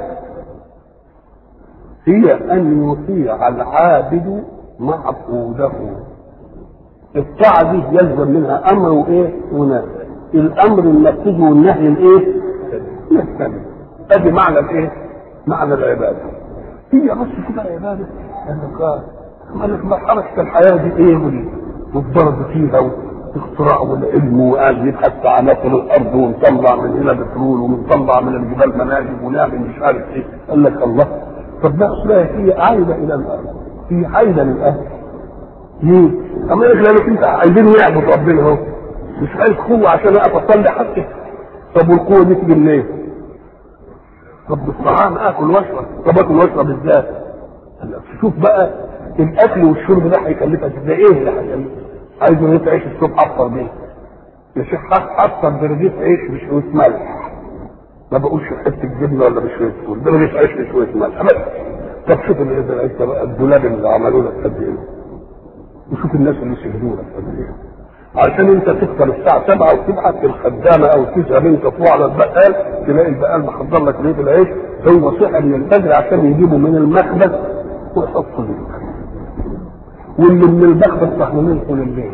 هي ان يطيع العابد معبوده الطاعه دي يلزم منها امر وايه ونهي الامر النفذ والنهي الايه يستمر ادي معنى الايه معنى العباده هي بس كده العباده قال لك مرحله الحياه دي ايه والضرب فيها واختراع والعلم وقاعد يبحث عن نقل الارض ونطلع من هنا بترول ونطلع من الجبال مناجم ونعمل مش عارف ايه قال لك الله طب ده اصلها هي عايده الى الارض هي عايده للارض ليه؟ اما لك لانك انت عايزين يعبد ربنا اهو مش عايز قوه عشان اقف اصلي حتى طب والقوه دي تيجي منين؟ طب بالطعام اكل واشرب طب اكل واشرب ازاي؟ شوف بقى الاكل والشرب ده هيكلفك ازاي ايه اللي هيكلفك؟ عايز رغيف عيش الصبح افطر بيه يا شيخ افطر برغيف عيش بشويه ملح ما بقولش حته جبنه ولا بشويه فول ده رغيف عيش بشويه ملح ابدا طب شوف العيش بقى الدولاب اللي عملوه لك قد ايه وشوف الناس اللي سجنوا لك قد ايه عشان انت تفطر الساعه 7 وتبعت الخدامه او تذهب انت تروح على البقال تلاقي البقال محضر لك رغيف العيش هو صحي من الفجر عشان يجيبه من المخبز ويحطه لك واللي من المخبز صحنين طول الليل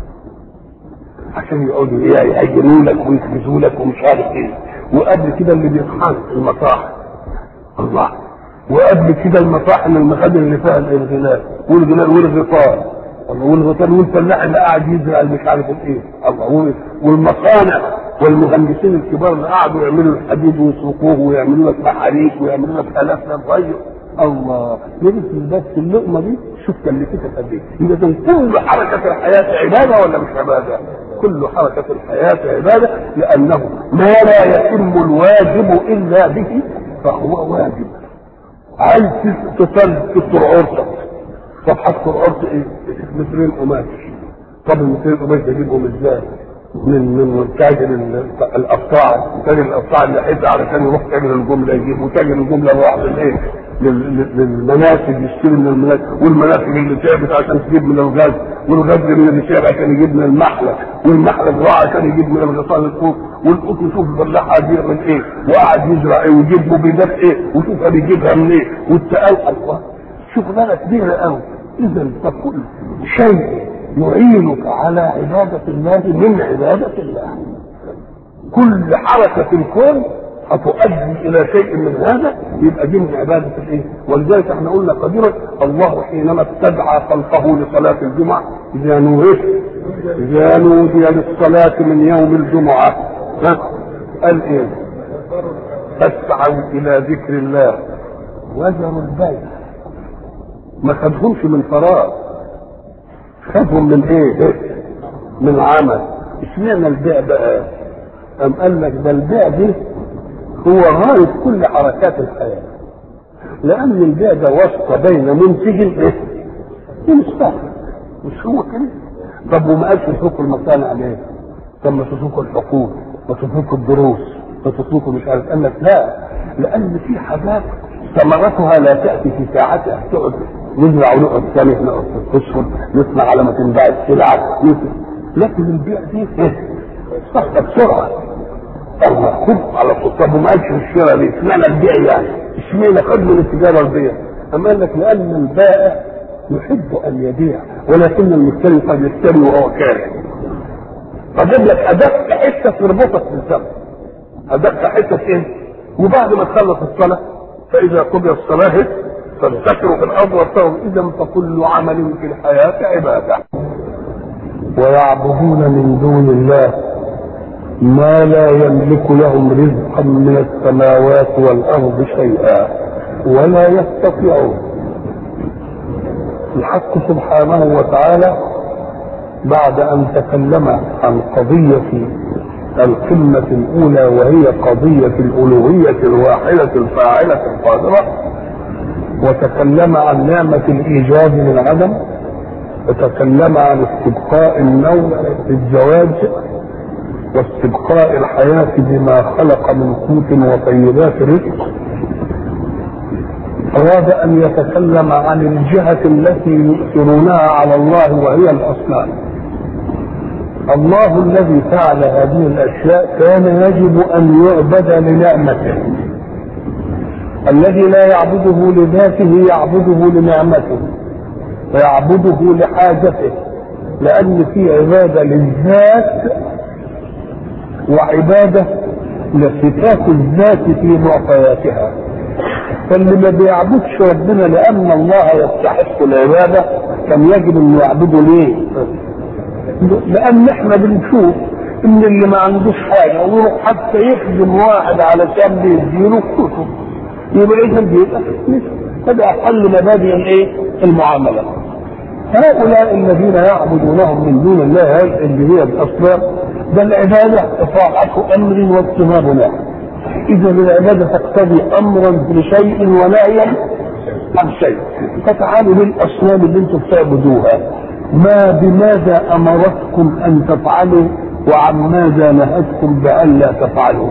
عشان يقعدوا ايه يهجنوا لك ويخبزوا لك ومش عارف ايه وقبل كده اللي بيطحن المطاحن الله وقبل كده المطاحن المخابر اللي فيها الغناء والغناء والغطاء الله والغطاء والفلاح اللي قاعد يزرع مش عارف ايه الله والمصانع والمهندسين الكبار اللي قعدوا يعملوا الحديد ويسوقوه ويعملوا لك محاريك ويعملوا لك الاف صغير الله يجي بس اللقمه دي شوف كلفتك قد ايه يبقى كل حركه الحياه عباده ولا مش عباده؟ كل حركة الحياة عبادة لأنه ما لا يتم الواجب إلا به فهو واجب عايز تصل تستر عرسك طب هستر عرس ايه؟ مترين قماش طب المترين قماش ده اجيبهم ازاي؟ من من تاجر القطاع تاجر القطاع اللي حيث علشان يروح تاجر الجمله يجيب وتاجر الجمله راح للايه؟ للمناسج يشتري من المناسج والمناسج اللي تعبت عشان تجيب من الغاز والغاز من اللي تعب عشان يجيب من المحلى والمحلى راح عشان يجيب من الغطاء القوط والقوط يشوف الفلاح بيعمل ايه وقعد يزرع ايه ويجيب مبيدات ايه وشوف بيجيبها من ايه والتقال الله شغلانه كبيره قوي اذا فكل شيء يعينك على عبادة الله من عبادة الله كل حركة في الكون هتؤدي إلى شيء من هذا يبقى دي من عبادة الإيه؟ ولذلك احنا قلنا قديما الله حينما استدعى خلقه لصلاة الجمعة إذا نودي إذا نودي للصلاة من يوم الجمعة ها قال إيه؟ فاسعوا إلى ذكر الله وذروا البيع ما خدهمش من فراغ خدهم من ايه؟ من عمل اشمعنى البيع بقى؟ أم قال لك ده البيع دي هو غاية كل حركات الحياة لأن البيع ده واسطة بين منتج ايه؟ ومستهلك مش هو كده؟ طب وما قالش تسوقوا المصانع ليه؟ طب ما تسوقوا الحقوق ما تسوقوا الدروس ما تسوقوا مش عارف قال لك لا لأن في حاجات ثمرتها لا تأتي في ساعتها تقعد نزرع ونقعد ثاني نقعد اشهر نصنع على ما تنباع السلعه لكن البيع دي صح بسرعه الله خد على طول طب وما قالش الشراء ليه؟ اشمعنى البيع يعني؟ اشمعنى خد من التجاره البيع؟ اما قال لك لان البائع يحب ان يبيع ولكن المشتري قد يشتري وهو كاره فجاب لك ادق حته تربطك بالزمن ادق حته ايه؟ وبعد ما تخلص الصلاه فاذا قضي الصلاه فانتشروا في الارض وابتغوا اذا فكل عمل في الحياه عباده ويعبدون من دون الله ما لا يملك لهم رزقا من السماوات والارض شيئا ولا يستطيعون الحق سبحانه وتعالى بعد ان تكلم عن قضيه القمه الاولى وهي قضيه الالوهيه الواحده الفاعله القادره وتكلم عن نعمة الإيجاد من عدم وتكلم عن استبقاء النوم في الزواج واستبقاء الحياة بما خلق من قوت وطيبات رزق أراد أن يتكلم عن الجهة التي يؤثرونها على الله وهي الأصنام الله الذي فعل هذه الأشياء كان يجب أن يعبد لنعمته الذي لا يعبده لذاته يعبده لنعمته ويعبده لحاجته لأن في عبادة للذات وعبادة لصفات الذات في معطياتها فاللي ما بيعبدش ربنا لأن الله يستحق العبادة كان يجب أن يعبده ليه؟ لأن احنا بنشوف إن اللي ما عندوش حاجة ويروح حتى يخدم واحد علشان بيديله كتب يبقى اذا بيبقى هذا اقل مبادئ الايه؟ المعامله. هؤلاء الذين يعبدونهم من دون الله اللي هي الاصنام ده العباده اطاعه امر واجتناب نهي. اذا العباده تقتضي امرا بشيء ونهيا عن شيء. فتعالوا للاصنام اللي انتم بتعبدوها ما بماذا امرتكم ان تفعلوا وعن ماذا نهتكم بألا تفعلوا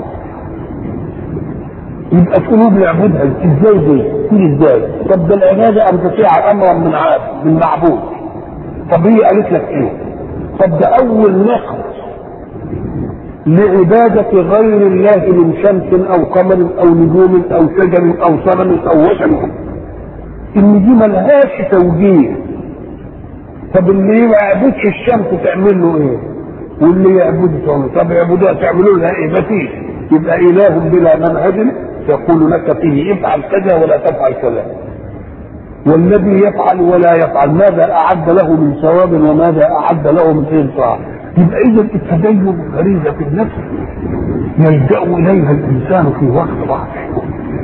يبقى تقولوا بنعبدها ازاي دي؟ تقول ازاي؟ طب ده العباده ان تطيع امرا من عابد من معبود. طب هي قالت لك ايه؟ طب طب ده اول نقد لعبادة غير الله من شمس أو قمر أو نجوم أو شجر أو صنم أو وثن إن دي ملهاش توجيه طب اللي ما يعبدش الشمس تعمل له إيه؟ واللي يعبد صنم طب يعبدوها تعملوا لها إيه؟ مفيش يبقى إله بلا منهج يقول لك فيه افعل كذا ولا تفعل كذا والذي يفعل ولا يفعل ماذا أعد له من ثواب وماذا أعد له من إنصاف يبقى اذا التدين غريزه في النفس يلجا اليها الانسان في وقت ضعفه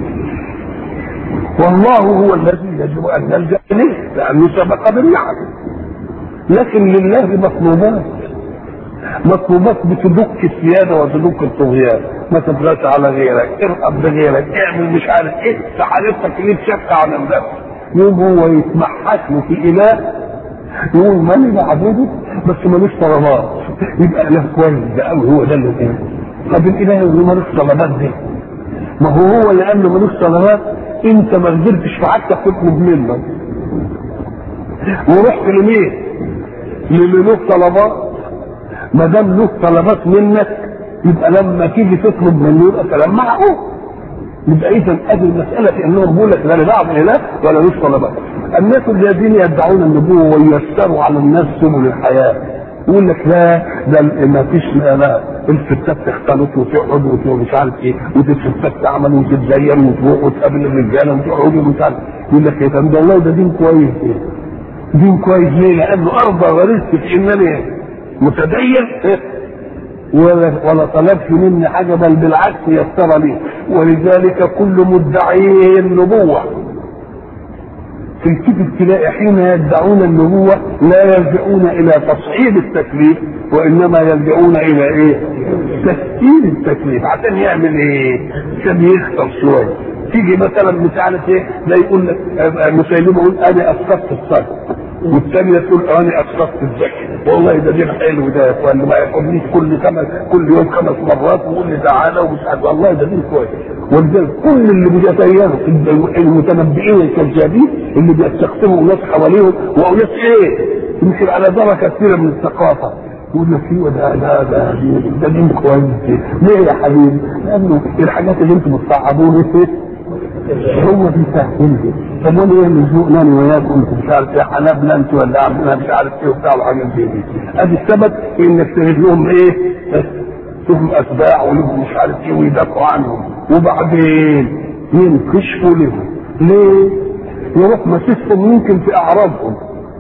والله هو الذي يجب ان نلجا اليه لانه سبق بالنعم لكن لله مطلوبات مطلوبات بتدك السيادة وتدك الطغيان ما تبغاش على غيرك ارقب بغيرك اعمل مش عارف ايه حالتك ليه شك عن النفس يوم هو يتمحك له في اله يقول ماني بعبده بس ملوش طلبات يبقى اله كويس ده قوي هو ده اللي فيه طب الاله اللي ملوش طلبات دي ما هو هو لانه ملوش طلبات انت ما قدرتش في حاجتك تطلب منه ورحت لمين؟ للي له طلبات ما دام له طلبات منك يبقى لما تيجي تطلب منه يبقى كلام معقول يبقى اذا ادي المساله في انهم بيقول لك لا لبعض اله ولا لوش طلبات الناس الذين يدعون النبوه وييسروا على الناس سبل الحياه يقول لك لا ده ما فيش لا, لا الستات تختلط وتقعد ومش عارف ايه والستات تعمل وتتزين وتروح وتقابل الرجاله وتقعد ومش عارف يقول لك ايه ده والله ده دين كويس ايه دين كويس ليه؟ لانه ارضى غريزتي في انني متدين ولا ولا طلبش مني حاجه بل بالعكس يسر لي ولذلك كل مدعي النبوه في الكتب تلاقي حين يدعون النبوة لا يلجؤون إلى تصعيد التكليف وإنما يلجؤون إلى إيه؟ تسهيل التكليف عشان يعمل إيه؟ عشان يخطر شوية تيجي مثلا مش عارف إيه ده يقول لك مسيلمة يقول أنا أسقطت الصلاة والثانية تقول أنا أسقطت الزكاة والله ده دين حلو ده يا إخوان ما ياخدنيش كل خمس كل يوم خمس مرات ويقول لي تعالى ومش عارف والله ده دين كويس ولذلك كل اللي بيتياروا المتنبئين الكذابين اللي بيستخدموا ناس حواليهم وناس ايه؟ يمكن على درجه كثيره من الثقافه يقول لك ايوه ده ده ده ده دين كويس ليه يا حبيبي؟ لانه الحاجات اللي انتم بتصعبوها هو بيسهل لي طب وانا ايه اللي يزوقني وياكم انتوا مش عارف ايه حنابلة انتوا ولا عندنا مش عارف ايه وبتاع وحاجات زي دي ادي السبب في انك تجد لهم ايه؟ لهم اتباع ولهم مش عارف ايه ويدافعوا عنهم وبعدين ينكشفوا لهم ليه؟ يروح مسيسهم يمكن في اعراضهم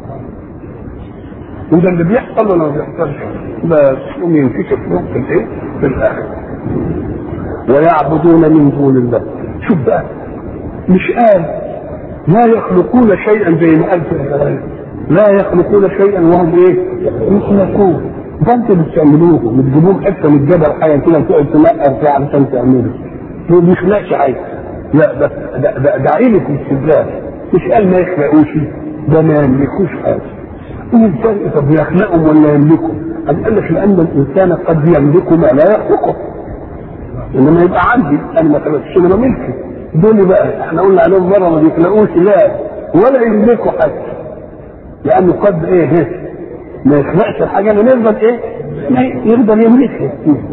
وده اللي بيحصل ولا ما بيحصلش بس هم ينكشف لهم في الايه؟ في الاخر ويعبدون من دون الله شوف بقى مش قال لا يخلقون شيئا زي ما قال في الكلام لا يخلقون شيئا وهم ايه؟ يخلقون ده انتوا اللي بتعملوه بتجيبوه حته من الجبل حاجه كده تقعد تنقر فيها علشان تعمله هو ما بيخلقش حاجه لا ده ده ده, ده عينة الاستدلال مش قال ما يخلقوش ده ما يملكوش حاجه ايه الفرق طب يخلقهم ولا يملكهم؟ قال قال لك لان الانسان قد يملك ما لا يخلقه انما يبقى عندي انا ما خلقتش انا ملكي دول بقى احنا قلنا عليهم مره ما بيخلقوش لا ولا يملكوا حاجه لانه قد ايه ما يخلقش الحاجه اللي يقدر ايه ما يقدر يملكها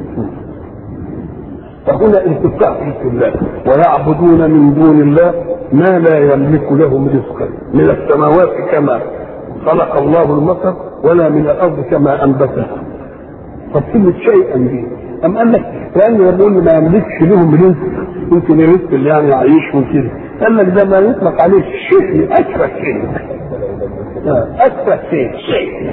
فهنا انتفاع في الله ويعبدون من دون الله ما لا يملك لهم رزقا من السماوات كما خلق الله المطر ولا من الارض كما انبتها طب كلمة شيئا دي أم قال لك لأنه يقول ما يملكش لهم رزق يمكن الرزق اللي يعني يعيشهم كده قال لك ده ما يطلق عليه شيء أسفل شيء أسفل شيء شيء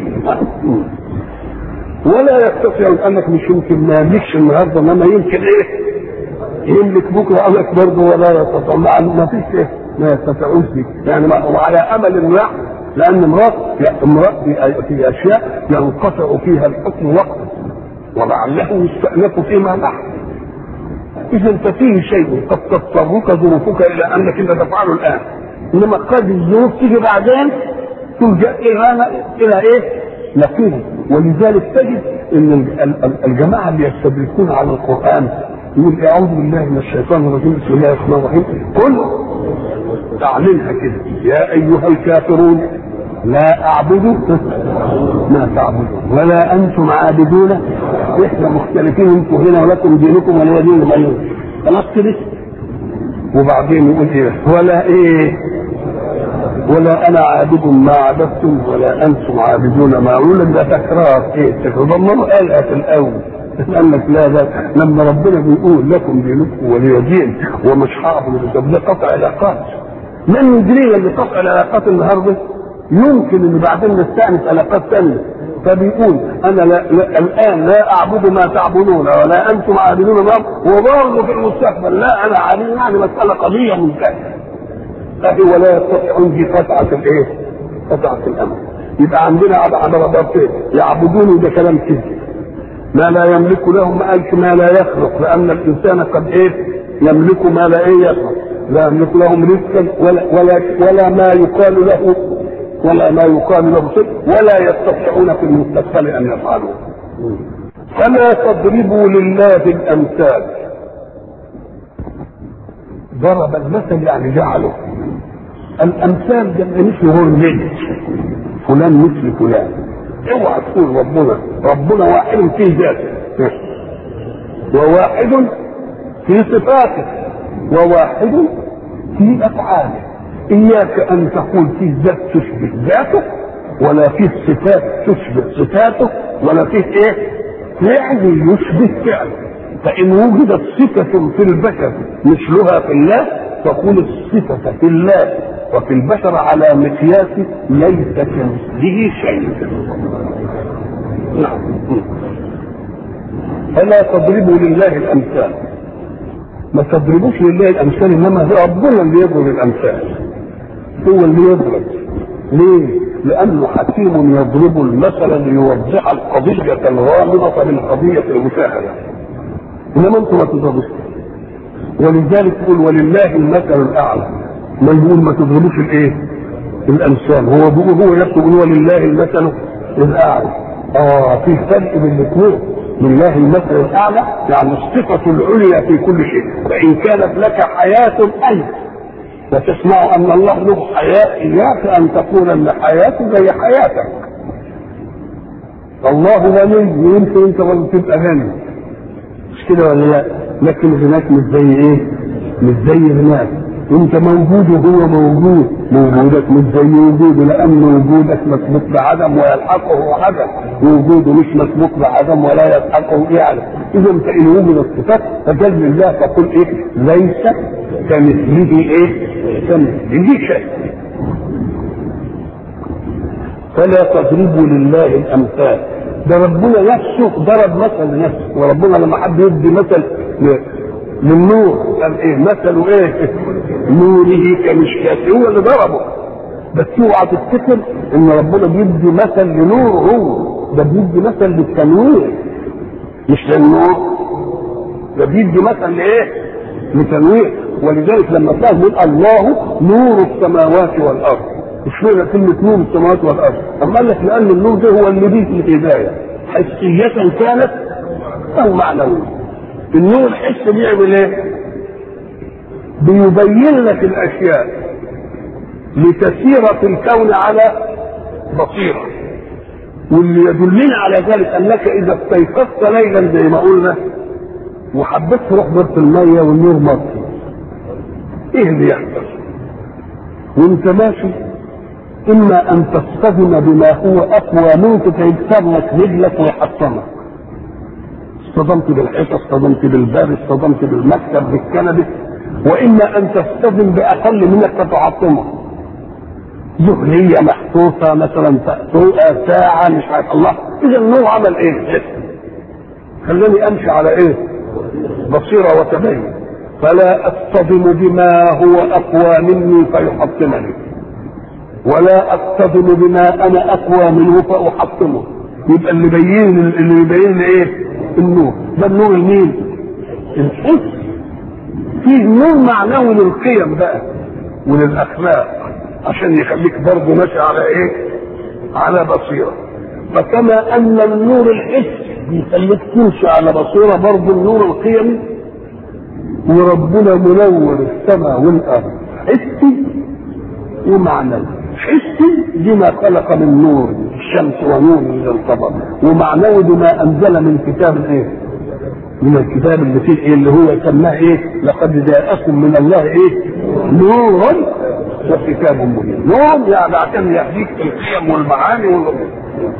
ولا يستطيع انك مش يمكن ما يملكش النهارده انما يمكن ايه يملك بكره قال لك برضه ولا يستطيع ما فيش ايه ما يستطيعوش دي يعني وعلى امل النحو لان امراه امراه في اشياء ينقطع فيها الحكم وقتا ولعله يستأنف فيما بعد اذا ففيه شيء قد تضطرك ظروفك الى انك انت تفعله الان انما قد الظروف تيجي بعدين تلجا الى الى ايه؟ نقيض ولذلك تجد ان الجماعه اللي يستدركون على القران يقول اعوذ بالله من الشيطان الرجيم بسم الله الرحمن الرحيم قل تعلنها كده يا ايها الكافرون لا اعبد ما تعبدون ولا انتم عابدون احنا مختلفين انتم هنا ولكم دينكم ولي دين غير خلاص كده وبعدين يقول ايه ولا ايه ولا انا عابد ما عبدتم ولا انتم عابدون ما اقول ده تكرار ايه تكرار الله قالها في الاول قال لك لا ده لما ربنا بيقول لكم دينكم ولي دين ومش هعبد طب ده قطع علاقات من يدرينا ان قطع العلاقات النهارده يمكن ان بعدين نستأنس علاقات ثانيه فبيقول انا لا, لا الان لا اعبد ما تعبدون ولا انتم عابدون ما وبرضه في المستقبل لا انا عابد يعني مساله قضيه منتهيه فهي ولا يستطيعون في قطعه الايه؟ قطعه الامر يبقى عندنا على ضربتين يعبدون ده كلام كذب ما لا يملك لهم ما قالش ما لا يخلق لان الانسان قد ايه يملك ما لا ايه يخلق لا يملك لهم رزقا ولا ولا ولا ما يقال له ولا ما يقال له شيء ولا يستطيعون في المستقبل ان يفعلوا فلا تضربوا لله الامثال ضرب المثل يعني جعله الامثال ده مثل هرمز فلان مثل فلان اوعى تقول ربنا ربنا واحد في ذاته وواحد في صفاته وواحد في افعاله اياك ان تقول في ذات تشبه ذاته ولا فيه صفات تشبه صفاته ولا فيه ايه فعل يشبه فعله فان وجدت صفه في البشر مثلها في الله فقل الصفه في الله وفي البشر على مقياس ليس كمثله شيء نعم فلا تضربوا لله الامثال ما تضربوش لله الامثال انما هو ربنا اللي يضرب الامثال هو اللي يضرب ليه؟ لانه حكيم يضرب المثل ليوضح القضيه الغامضه للقضيه المشاهده انما انتم ما تضربوش ولذلك يقول ولله المثل الاعلى ما يقول ما تضربوش الايه؟ الامثال هو بيقول هو نفسه يقول ولله المثل الاعلى اه في فرق بين الاثنين لله المثل الاعلى يعني الصفه العليا في كل شيء فان كانت لك حياه انت وتسمع ان الله له حياه اياك ان تقول ان حياته زي حياتك الله غني ويمكن انت برضه تبقى غني مش كده ولا لا لكن غناك مش زي ايه مش زي غناك انت موجود وهو موجود وجودك مش زي وجوده لان وجودك مسبوق بعدم ويلحقه عدم وجوده مش مسبوق بعدم ولا يلحقه يعني اذا فان وجد الصفات فجل الله تقول ايه ليس كمثله ايه كمثله شيء فلا تضربوا لله الامثال ده ربنا نفسه ضرب مثل لنفسه وربنا لما حب يدي مثل للنور قال ايه مثل ايه نوره كمشكاة هو اللي ضربه بس اوعى تفتكر ان ربنا بيدي مثل لنور هو ده بيدي مثل للتنوير مش للنور ده بيدي مثل لايه لتنوير ولذلك لما تلاقي يقول الله نور السماوات والارض مش معنى كلمة نور السماوات والارض اما قال لك لان النور ده هو اللي بيدي الهداية حسية كانت او معنوية النور الحس بيعمل ايه؟ بيبين لك الاشياء لتسير في الكون على بصيره واللي يدلنا على ذلك انك اذا استيقظت ليلا زي ما قلنا وحبيت تروح بيت الميه والنور مطفي ايه اللي يحصل؟ وانت ماشي اما ان تصطدم بما هو اقوى منك فيكسر لك رجلك ويحطمك اصطدمت بالحيطه اصطدمت بالباب اصطدمت بالمكتب بالكنبه واما ان تصطدم باقل منك فتعطمه ذهنية محطوطة مثلا فأتوقة ساعة مش عارف الله إذا النور عمل إيه؟ خلاني أمشي على إيه؟ بصيرة وتبين فلا أصطدم بما هو أقوى مني فيحطمني ولا أصطدم بما أنا أقوى منه فأحطمه يبقى اللي يبين اللي يبين إيه؟ النور ده النور المين الحس فيه نور معنوي للقيم بقى وللاخلاق عشان يخليك برضه ماشي على ايه على بصيره فكما ان النور الحس بيخليك تمشي على بصيره برضه النور القيمي وربنا منور السماء والارض حسي ومعنوي حسي بما خلق من نور الشمس ونور من القمر ومعنوي بما انزل من كتاب ايه؟ من الكتاب اللي فيه ايه اللي هو سماه ايه؟ لقد جاءكم من الله ايه؟ نور وكتاب مبين نور يعني عشان يهديك في القيم والمعاني والامور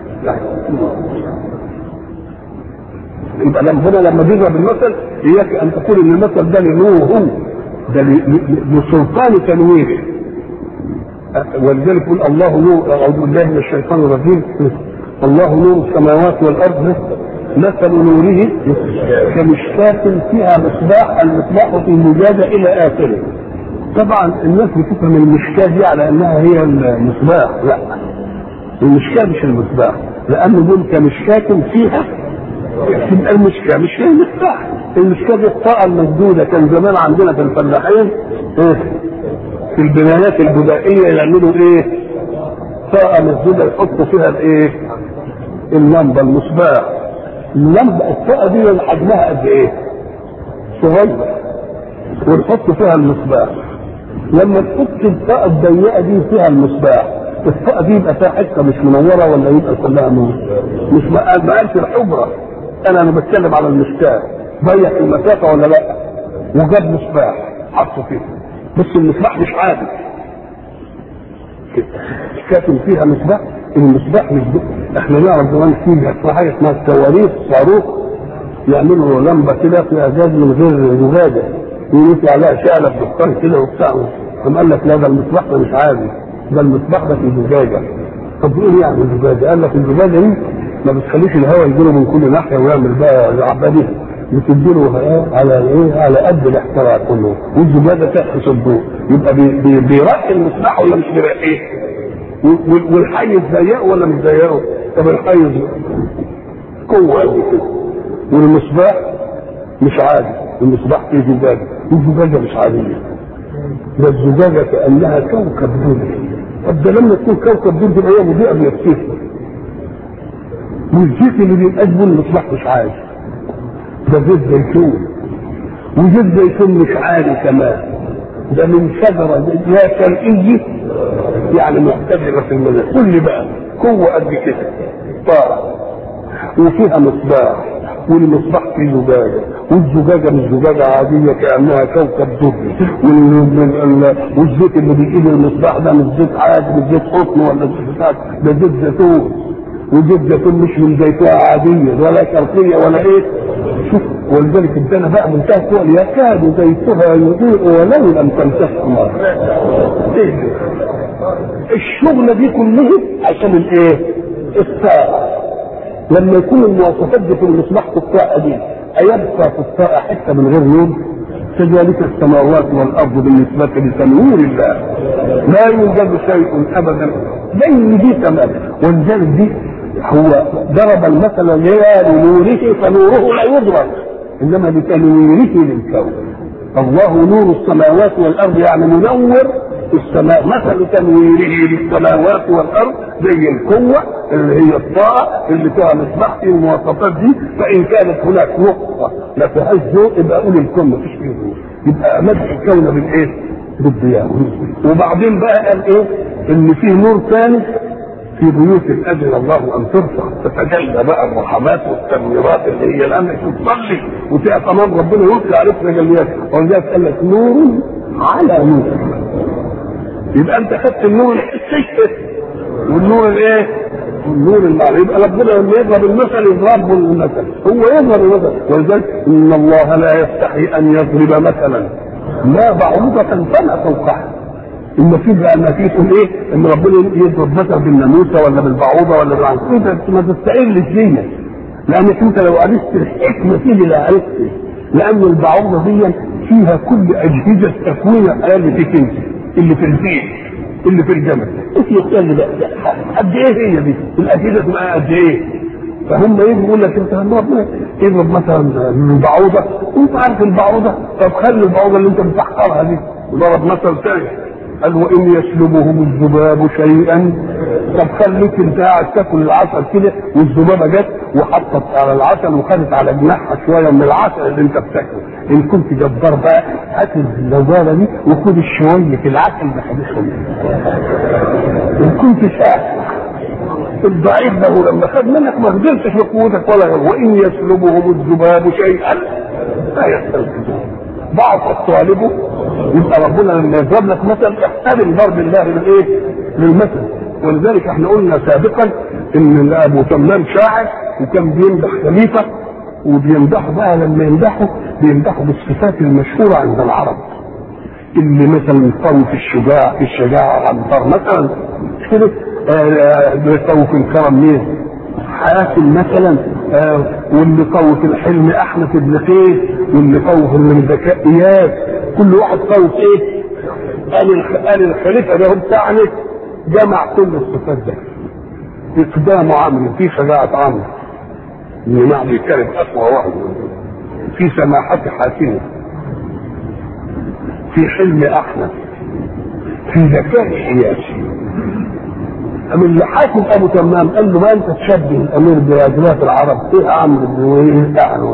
يبقى لما هنا لما بيضرب المثل اياك ان تقول ان المثل ده لنوره ده لسلطان تنويره ولذلك يقول الله نور اعوذ بالله من الشيطان الرجيم الله نور السماوات والارض مثل نوره كمشكاة فيها مصباح المصباح في زجاجة إلى آخره. طبعا الناس بتفهم المشكاة دي على أنها هي المصباح، لا. المشكاة مش المصباح، لأن دول كمشكاة فيها تبقى المشكاة مش هي المصباح. المشكاة دي الطاقة المسدودة كان زمان عندنا في الفلاحين إيه؟ في البنايات البدائية يعملوا إيه؟ طاقة مسدودة يحطوا فيها الإيه؟ اللمبة المصباح. اللمبة الطاقة دي حجمها قد ايه؟ صغير ونحط فيها المصباح لما تحط الطاقة الضيقة دي فيها المصباح الطاقة دي يبقى فيها حتة مش منورة ولا يبقى كلها نور؟ مش ما قالش الحجرة أنا أنا بتكلم على المشكاة ضيق المسافة ولا لأ؟ وجاب مصباح حطه فيه بس المصباح مش عادي كاتم فيها مصباح المصباح مش دو. احنا نعرف زمان في حاجه اسمها الصواريخ صاروخ يعملوا لمبه كده في ازاز من غير زجاجه يمشي عليها شعله بدخان كده وبتاع ثم قال لك لا ده المصباح ده مش عادي ده المصباح ده في زجاجه طب ايه يعني الزجاجه؟ قال لك الزجاجه دي ما بتخليش الهواء يجيله من كل ناحيه ويعمل بقى العباديه بتديله على ايه؟ على قد الاحتراق كله والزجاجه تحت الضوء يبقى بي بي بيرقي المصباح ولا مش بيرقيه؟ والحيز ضيقه ولا مش ضيقه؟ طب الحيز قوة قد كده والمصباح مش عادي المصباح فيه زجاجة والزجاجة مش عادية ده الزجاجة كأنها كوكب دري طب ده لما تكون كوكب دري تبقى هي مضيئة بنفسها والزيت اللي بيبقى المصباح مش عادي ده زيت زيتون وزيت زيتون مش عادي كمان ده من شجرة لا شرقية يعني محتجرة في المدى كل بقى قوة قد كده طارة وفيها مصباح والمصباح فيه زجاجة والزجاجة مش زجاجة عادية كأنها كوكب دري والزيت اللي بيجيب المصباح ده مش زيت عادي مش زيت قطن ولا زيت بتاع ده زيت زيتون وزيت زيتون مش من زيتونة عادية ولا شرقية ولا ايه شوف ولذلك ادانا بقى منتهى القوة يكاد زيتها يضيء ولو لم تمسسه نار ايه الشغلة دي كلها عشان الايه؟ الطاقة لما يكون المواصفات دي في المصباح في الطاقة دي أيبقى في الطاقة حتة من غير نور؟ كذلك السماوات والأرض بالنسبة لتنوير الله لا يوجد شيء أبدا زي دي تمام ولذلك دي هو ضرب المثل لنوره فنوره لا يضرب انما بتنويره للكون الله نور السماوات والارض يعني منور السماء مثل تنويره للسماوات والارض زي القوه اللي هي الطاقه اللي فيها مصباح في المواصفات دي فان كانت هناك نقطه ما فيهاش ضوء يبقى قول الكون ما فيش فيه ضوء يبقى مدح الكون بالايه؟ بالضياء وبعدين بقى قال ايه؟ ان في نور ثاني في بيوت اذن الله ان ترفع تتجلى بقى الرحمات والتنويرات اللي هي الامر تصلي وفيها كمان ربنا يلقي عليك تجليات ولذلك قال لك نور على نور يبقى انت خدت النور الحسي والنور الايه؟ النور المعنى يبقى ربنا لما يضرب المثل يضرب المثل هو يضرب المثل ولذلك ان الله لا يستحي ان يضرب مثلا ما بعوضة فما فوقها اما في بقى ما في تقول ايه ان ربنا يضرب مثلا بالناموسه ولا بالبعوضه ولا بالعنكبوت انت ما تستقلش دي لانك انت لو عرفت الحكمه فيه لا عرفت لان البعوضه دي فيها كل اجهزه تكوين الفك انت اللي في الفيل اللي في الجمل انت يختار بقى قد ايه هي دي الاجهزه تبقى قد ايه فهم يجي يقول لك انت ربنا يضرب مثلا البعوضه وانت عارف البعوضه طب خلي البعوضه اللي انت بتحقرها دي وضرب مثل ثاني قال وان يسلبهم الذباب شيئا طب خليك انت قاعد تاكل العسل كده والذبابه جت وحطت على العسل وخدت على جناحها شويه من العسل اللي انت بتاكله ان كنت جبار بقى هات الذبابه دي وخد الشويه العسل بحديثهم ان كنت شاعر الضعيف له لما خد منك ما قدرتش بقوتك ولا غير وان يسلبهم الذباب شيئا لا يستنقذون ضعف طالبه يبقى ربنا لما يضرب لك مثل احترم ضرب الله للايه؟ للمثل ولذلك احنا قلنا سابقا ان ابو تمام شاعر وكان بيمدح خليفه وبيمدحه بقى لما يمدحه بيمدحه بالصفات المشهوره عند العرب اللي مثلا قوي في الشجاع في الشجاعه عنتر مثلا مش كده قوي في الكرم مين؟ حاتم مثلا آه واللي قوي في الحلم احمد بن قيس واللي قوي في الذكاء اياد كل واحد قوي في ايه؟ قال قال الخليفه ده بتاعنا جمع كل الصفات ده اقدام عمرو في شجاعه عمرو اللي يعني يتكلم اقوى واحد في سماحه حاتم في حلم احمد في ذكاء سياسي من اللي حاكم ابو تمام قال له ما انت تشبه الامير برجلات العرب ايه عمرو بن وايه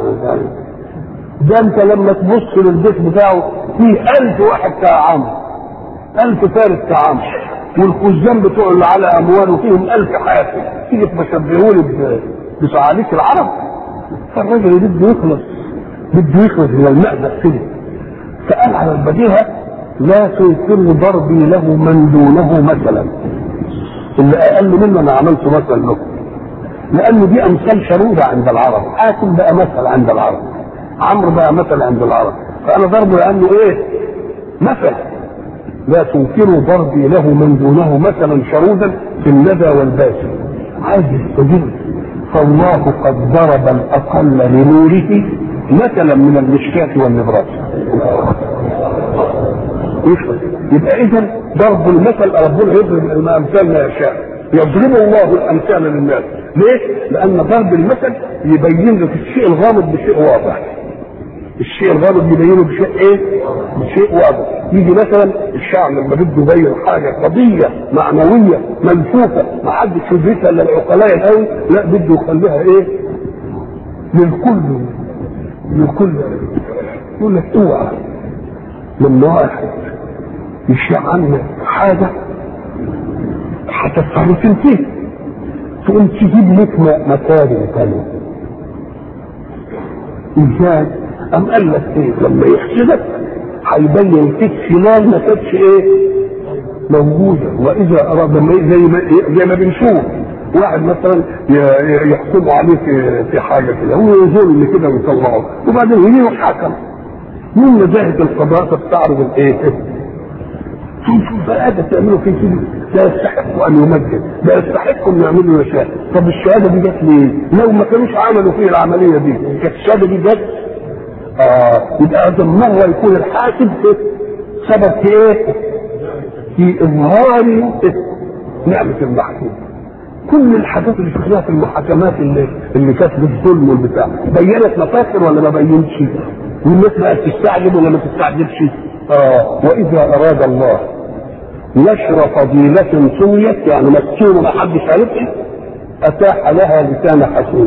ده انت لما تبص للبيت بتاعه فيه ألف واحد كعمرو ألف فارس كعمرو والخزان بتوع اللي على امواله فيهم ألف حاكم تيجي تشبهوني بصعاليك العرب فالراجل بده يخلص بده يخلص من المأزق كده فقال على البديهة لا تنكر ضربي له من دونه مثلا اللي اقل منه انا عملته مثل له لان دي امثال شروده عند العرب حاتم بقى مثل عند العرب عمرو بقى مثل عند العرب فانا ضربه لانه ايه مثل لا تنكروا ضربي له من دونه مثلا شرودا في الندى والباسل عايز يستجيب فالله قد ضرب الاقل لنوره مثلا من المشكاة والنبراس يبقى اذا ضرب المثل ربنا يضرب الامثال ما يشاء يضرب الله الامثال للناس ليه؟ لان ضرب المثل يبين لك الشيء الغامض بشيء واضح الشيء الغامض يبينه بشيء ايه؟ بشيء واضح يجي مثلا الشاعر لما بده يبين حاجه قضيه معنويه ملفوفه ما حدش يدركها الا العقلاء القوي لا بده يخليها ايه؟ للكل للكل يقول لك اوعى لما واحد يشيع عنك حاجة هتضطر تنتهي تقوم تجيب لك مكارم تانية ازاي؟ أم قال لك ايه لما يحسدك هيبين فيك خلال ما كانتش ايه موجودة وإذا أراد ما زي ما زي ما بنشوف واحد مثلا يحكم عليه في في حاجة كده هو يظن كده ويطلعه وبعدين يجي حكم من نزاهة القضاء تستعرض الايه؟ شوف بقى ده تعملوا فيه كده لا يستحق ان يمجد لا يستحق ان يعملوا مشاهد طب الشهاده دي جت ليه؟ لو ما كانوش عملوا فيه العمليه دي كانت الشهاده دي جت اه يبقى هذا مره يكون الحاسب سبب في ايه؟ في اظهار نعمه المحكوم كل الحاجات اللي شفناها في المحاكمات اللي اللي كانت بالظلم والبتاع بينت مفاخر ولا ما بينتش؟ والناس بقت تستعجب ولا ما تستعجبش؟ آه واذا اراد الله نشر فضيلة سويت يعني مكتوبة ما حدش عرفها اتاح لها لسان حسود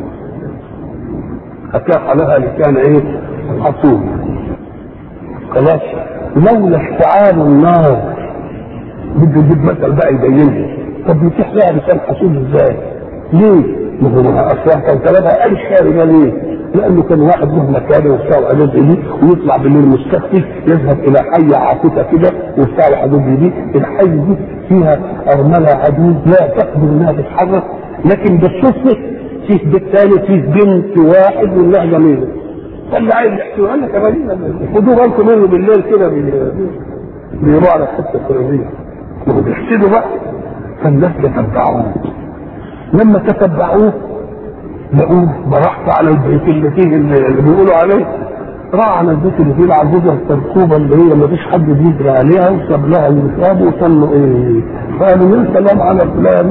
اتاح لها لسان ايه؟ حسود خلاص لولا اشتعال النار بده يجيب مثل بقى يبينها طب يتيح لها لسان حسود ازاي؟ ليه؟ ما هو اصلا كان كلامها قال الشارع ليه؟ لانه كان واحد له مكانه وبتاع حدود دي ويطلع بالليل مستخفي يذهب الى حي عاطفه كده وبتاع الحدود دي الحي دي فيها ارمله عجوز لا تقدر انها تتحرك لكن بالصدفه فيه بيت ثاني فيه بنت واحد والله جميله فاللي عايز يحكي قال لك يا بني خدوا بالكم منه بالليل كده بيروح على الحته الفلانيه وهو بيحسدوا بقى فالناس تتبعوه لما تتبعوه لقوه برحت على البيت اللي فيه اللي بيقولوا عليه راح على البيت اللي فيه العجوزه التركوبه اللي هي ما فيش حد بيجري عليها وساب لها المثاب وصلوا ايه قالوا يا سلام على فلان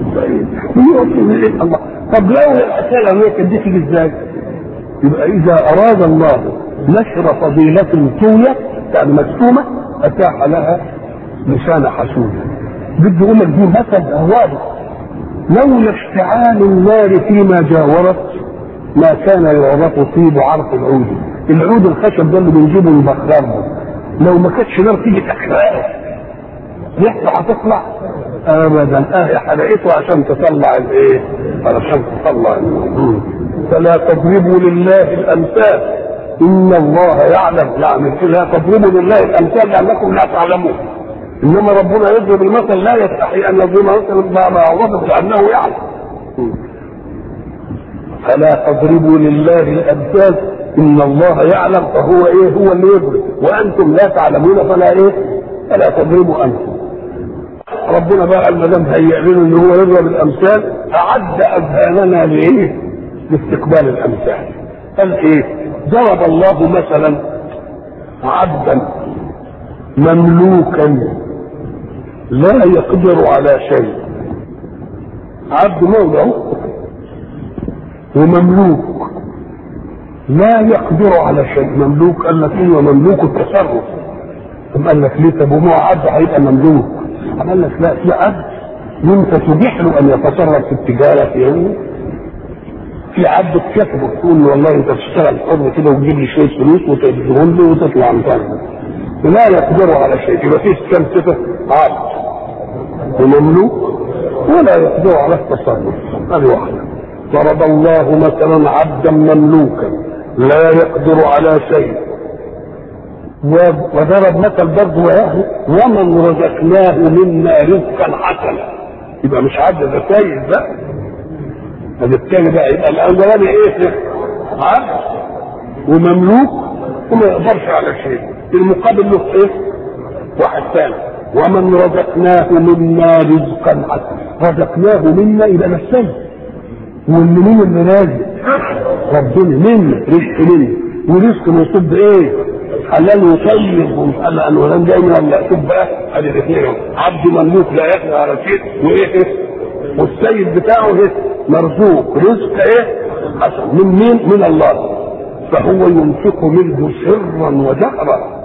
الله طب لو الاسئله هي كانت دي تيجي ازاي؟ يبقى اذا اراد الله نشر فضيلة طولة يعني مكتومة اتاح لها لسان حسود بده يقول لك دي مثل واضح لولا اشتعال النار فيما جاورت ما كان يعرف طيب عرف العود العود الخشب ده اللي بنجيبه من بخرامه لو ما كانتش نار تيجي تحرقه ريحته هتطلع ابدا اه حرقته عشان تطلع الايه علشان تطلع ال- فلا تضربوا لله الامثال ان الله يعلم يعني لا تضربوا لله الامثال لانكم لا تعلمون انما ربنا يضرب المثل لا يستحي ان يضرب مثلا ما ما عرفه لانه يعلم فلا تضربوا لله الامثال ان الله يعلم فهو ايه هو اللي يضرب وانتم لا تعلمون فلا ايه فلا تضربوا انتم ربنا بقى ما دام هيئ لنا ان هو يضرب الامثال اعد اذهاننا لايه؟ لاستقبال الامثال قال ايه؟ ضرب الله مثلا عبدا مملوكا لا يقدر على شيء عبد مولى ومملوك لا يقدر على شيء مملوك قال لك ايه ومملوك التصرف طب قال لك ليه طب وما عبد هيبقى مملوك قال لك لا في عبد انت تبيح له ان يتصرف في التجاره في يومه في عبد كسبه تقول له والله انت تشتغل حر كده وتجيب لي شويه فلوس وتديهم له وتطلع مكانه لا يقدر على شيء يبقى فيه كم صفه عبد ومملوك ولا يقدر على التصرف هذه واحده ضرب الله مثلا عبدا مملوكا لا يقدر على شيء و- وضرب مثل برضه وياه ومن رزقناه منا رزقا حسنا يبقى مش عبد ده سيد بقى هذا الثاني بقى يبقى الاولاني ايه عبد ومملوك وما يقدرش على شيء المقابل له ايه واحد ثاني ومن رزقناه منا رزقا حسنا رزقناه منا يبقى ده السيد واللي مين اللي رازق ربنا منا رزق منا ورزق منصوب بايه حلال وطيب ومش حلال ولا جاي من الله شوف بقى ادي الاثنين عبد مملوك لا يقدر على شيء وايه ايه والسيد بتاعه ايه مرزوق رزق ايه حسن من مين من الله فهو ينفق منه سرا وجهرا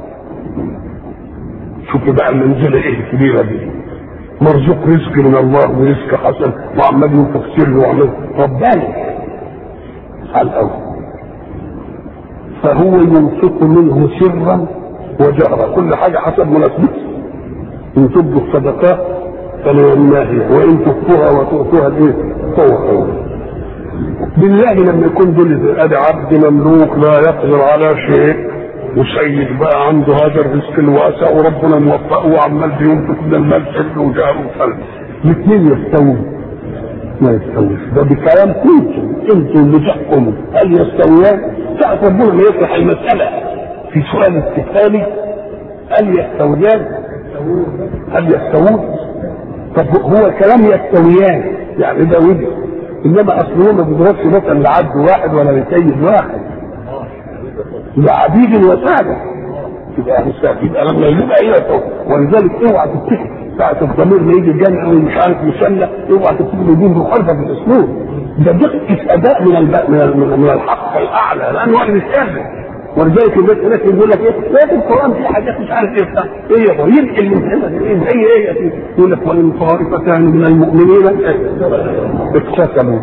شوف بقى المنزله ايه الكبيره دي مرزوق رزق من الله ورزق حسن وعمال ينفق سر وعمال ربنا على الاول فهو ينفق منه سرا وجهرا كل حاجه حسب مناسبتها ان تبدوا الصدقات فلله هي وان تخفوها وتؤتوها الايه؟ فهو خير بالله لما يكون دول ادي عبد مملوك لا يقدر على شيء وسيد بقى عنده هذا الرزق الواسع وربنا موفقه وعمال بينفق من المال سر وجهر وخلق الاثنين يستوون ما يستويش ده بكلام كنتم انتم اللي تحكموا هل يستويان؟ ساعة ربنا ما يطرح المسألة في سؤال استفهامي هل يستويان؟ هل يستوون؟ طب هو الكلام يستويان يعني ده وجه انما اصل هو ما بيضربش مثلا لعبد واحد ولا لسيد واحد لعبيد وسادة يبقى مستفيد يبقى لما يبقى ايه ولذلك اوعى تفتكر ساعة الضمير ما يجي الجامع ومش عارف يسلى اوعى تفتكر يجيب مخالفة في الاسلوب ده دقة اداء من الب... من, ال... من الحق الاعلى لانه واحد يتكلم ولذلك الناس هناك يقول لك ايه لا في القران في حاجات مش عارف ايه بتاع ايه يا ابو ينقل من هنا ايه زي ايه يا سيدي يقول لك وان طائفتان من المؤمنين اقتتلوا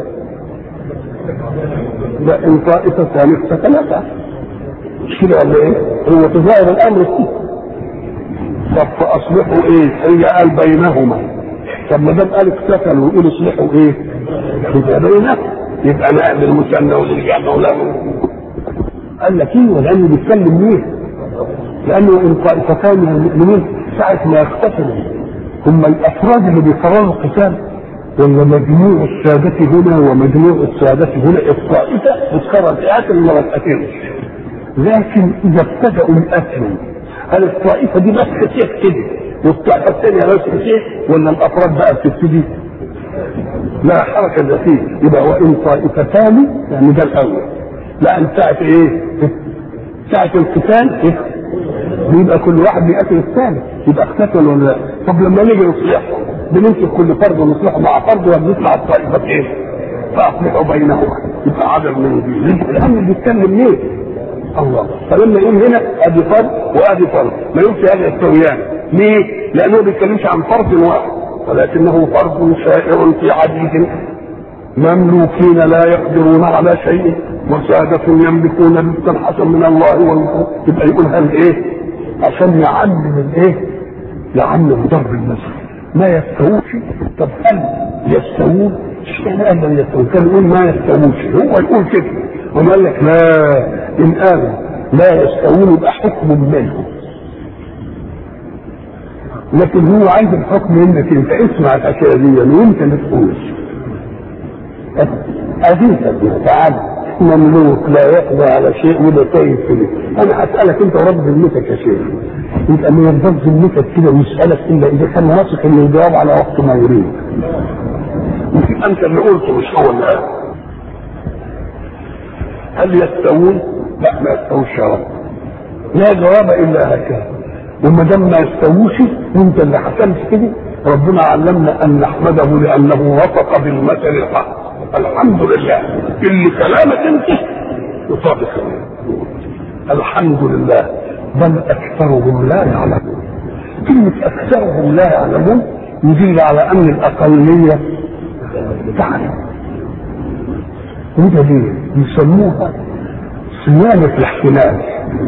لا ان طائفتان اقتتلتا مش كده ولا ايه؟ هو تظاهر الامر كده طب فاصلحوا ايه؟ هي قال بينهما طب ما دام قال اقتتلوا يقول اصلحوا ايه؟ يبقى بينهم يبقى نقل المثنى والجمع ولا قال لك ايه لانه بيتكلم ليه؟ لانه ان طائفتان من المؤمنين ساعه ما يقتتلوا هم الافراد اللي بيقرروا القتال ولا مجموع السادة هنا ومجموع السادة هنا الطائفة بتكرر قاتل مرتين لكن اذا ابتدأوا القتل هل الطائفة دي بس كتير كده والطائفة الثانية بس كتير ولا الافراد بقى بتبتدي لا حركة ذاتية يبقى وان طائفتان يعني ده الاول لا انت ساعة ايه؟ ساعة القتال إيه؟ بيبقى كل واحد بيقتل الثاني يبقى اقتتل ولا لا؟ طب لما نيجي نصلحهم بنمسك كل فرد ونصلحه مع فرد وبنطلع الطائفتين فاصلحوا بينهما يبقى عدد من دي الامر بيتكلم ليه؟ الله فلما يقول هنا ادي فرد وادي فرد ما يقولش هذا يستويان ليه؟ لانه ما بيتكلمش عن فرد واحد ولكنه فرد شائع في عديد مملوكين لا يقدرون على شيء وسادة يملكون رزقا حسن من الله والله يبقى يقول هل ايه؟ عشان يعلم الايه؟ يعلم ضرب المثل ما يستووش طب هل يستوون؟ اشمعنى قال لم يستوون؟ كان يقول ما يستووش هو يقول كده وما قال لك لا ان قالوا لا يستوون يبقى حكم منهم لكن هو عايز الحكم منك انت اسمع الاشياء دي وانت ما تقولش أذيك تعالى مملوك لا يقضى على شيء ولا تايه فيه انا هسالك انت ورب ذمتك يا شيخ يبقى ما يرضاش ذمتك كده ويسالك الا اذا كان واثق انه يجاوب على وقت ما يريد انت اللي قلته مش هو اللي قال هل يستوون؟ لا ما يستووش يا رب لا جواب الا هكذا وما دام ما يستووش وانت اللي حكمت كده ربنا علمنا ان نحمده لانه وفق بالمثل الحق الحمد لله اللي كلامك انت يطابق الحمد لله بل اكثرهم لا يعلمون كلمة اكثرهم لا يعلمون يدل على ان الاقلية تعلم وده ليه؟ يسموها صيانة الاحتمال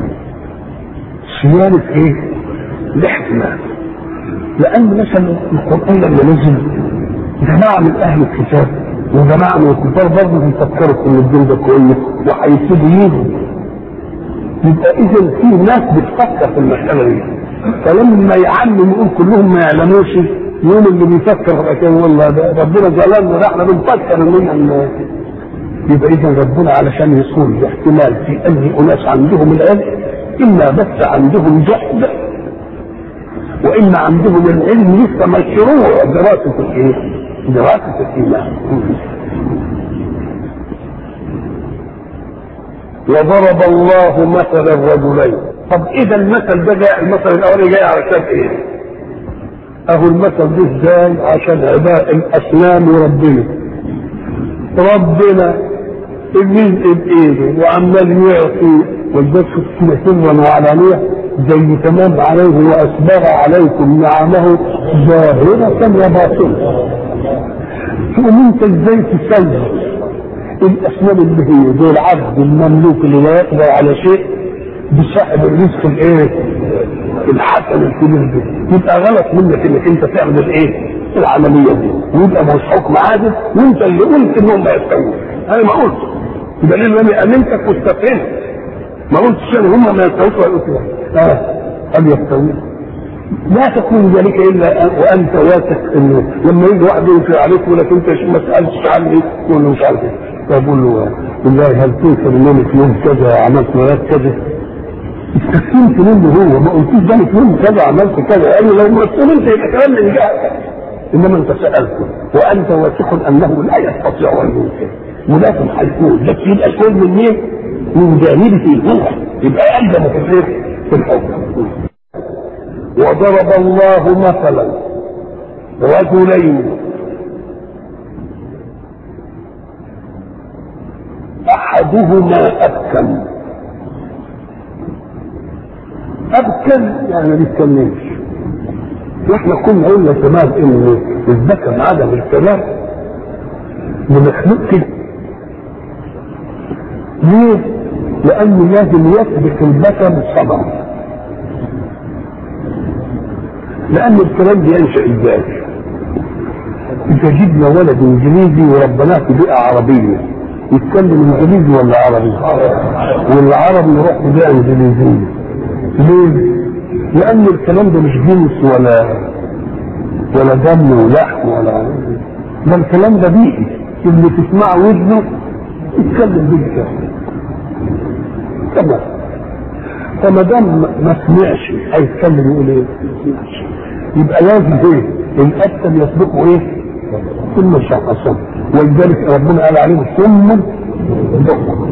صيانة ايه؟ الاحتمال لان مثلا القران لما نزل جماعه من اهل الكتاب وجماعه من الكفار برضه بيفكروا ان الدين ده كويس وهيبتدوا يجوا يبقى اذا في ناس بتفكر في المساله دي فلما يعلم يقول كلهم ما يعلموش يقول اللي بيفكر كده والله ده ربنا ظلمنا ده احنا بنفكر اننا يبقى اذا ربنا علشان يصون احتمال في انهي اناس عندهم العلم اما بس عندهم جهد واما عندهم العلم لسه مشروع دراسه الايه؟ دراسه الايمان. وضرب الله مثل الرجلين طب اذا المثل ده جاء المثل الاولاني جاي علشان ايه؟ اهو المثل ده جاي عشان عباء الاصنام وربنا ربنا الرزق بايده وعمال يعطي والبس سرا وعلانيه زي تمام عليه واسبغ عليكم نعمه ظاهرة وباطنة تقوم انت ازاي تسلم الاسنان اللي هي زي العبد المملوك اللي لا يقدر على شيء بصاحب الرزق الايه؟ الحسن الكبير ده يبقى غلط منك انك انت تعمل الايه؟ العمليه دي ويبقى مش حكم عادل وانت اللي قلت انهم ما يستوون انا ما قلت يبقى ليه لما امنتك واستفهمت ما قلتش انا هم ما يستووش ولا قلت اه هل يستوون لا تكون ذلك الا وانت واثق انه لما يجي واحد ينكر عليك يقول لك انت ما سالتش عني تقول له مش عارف ايه فيقول له بالله هل تنكر ان انا في يوم كذا عملت ولايات كذا استفهمت منه هو ما قلتوش ده في يوم كذا عملت كذا قال لي لو ما استفهمت يبقى كلام من جهتك انما انت سالته وانت واثق انه لا يستطيع ان ينكر ولكن هيكون بس يبقى كل من مين؟ من جانبه هو يبقى ألزم في الايه؟ في الحكم وضرب الله مثلا رجلين احدهما ابكم ابكم يعني ما بيتكلمش واحنا كنا قلنا زمان ان الذكر عدم الكلام لمخلوق كده ليه؟ لأنه لازم يسبق البكم الصبر لأن الكلام بينشأ ازاي؟ إذا جبنا ولد إنجليزي وربناه في بيئة عربية يتكلم إنجليزي ولا عربي؟ والعرب نروح في بيئة إنجليزية ليه؟ لأن الكلام ده مش جنس ولا ولا دم ولحم ولا ده الكلام ده بيئي اللي تسمعه ودنه يتكلم بيه كده تمام فما دام ما سمعش هيتكلم يقول ايه؟ يبقى لازم ايه؟ الاسلم يسبقه ايه؟ ثم الشق الصم ولذلك ربنا قال عليه ثم بكم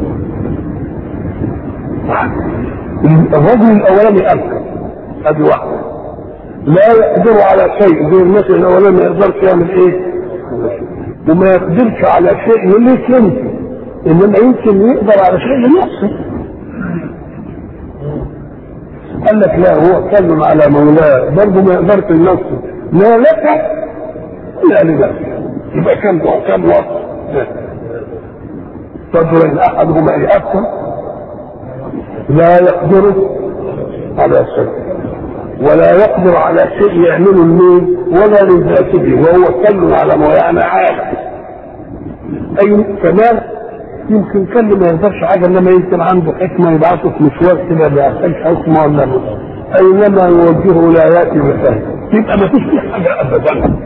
الرجل الاولاني ابكر ادي واحده لا يقدر على شيء زي الناس الاولاني ما يقدرش يعمل ايه؟ وما يقدرش على شيء يملك يمكن انما يمكن يقدر على شيء لنفسه قال لك لا هو اتكلم على مولاه برضه ما يقدرش لنفسه لا لك لا لنفسه يبقى كم كم وقت صدر احدهما يأكل لا يقدر على شيء ولا يقدر على شيء يعمله المين ولا لذاته وهو اتكلم على ما يعني عالم اي كمان يمكن كان ما يقدرش حاجه انما يمكن عنده حكمه يبعثه في مشوار كده ما يحتاج حكمه ولا مش اينما يوجهه لا ياتي بخير يبقى ما فيش فيه حاجه ابدا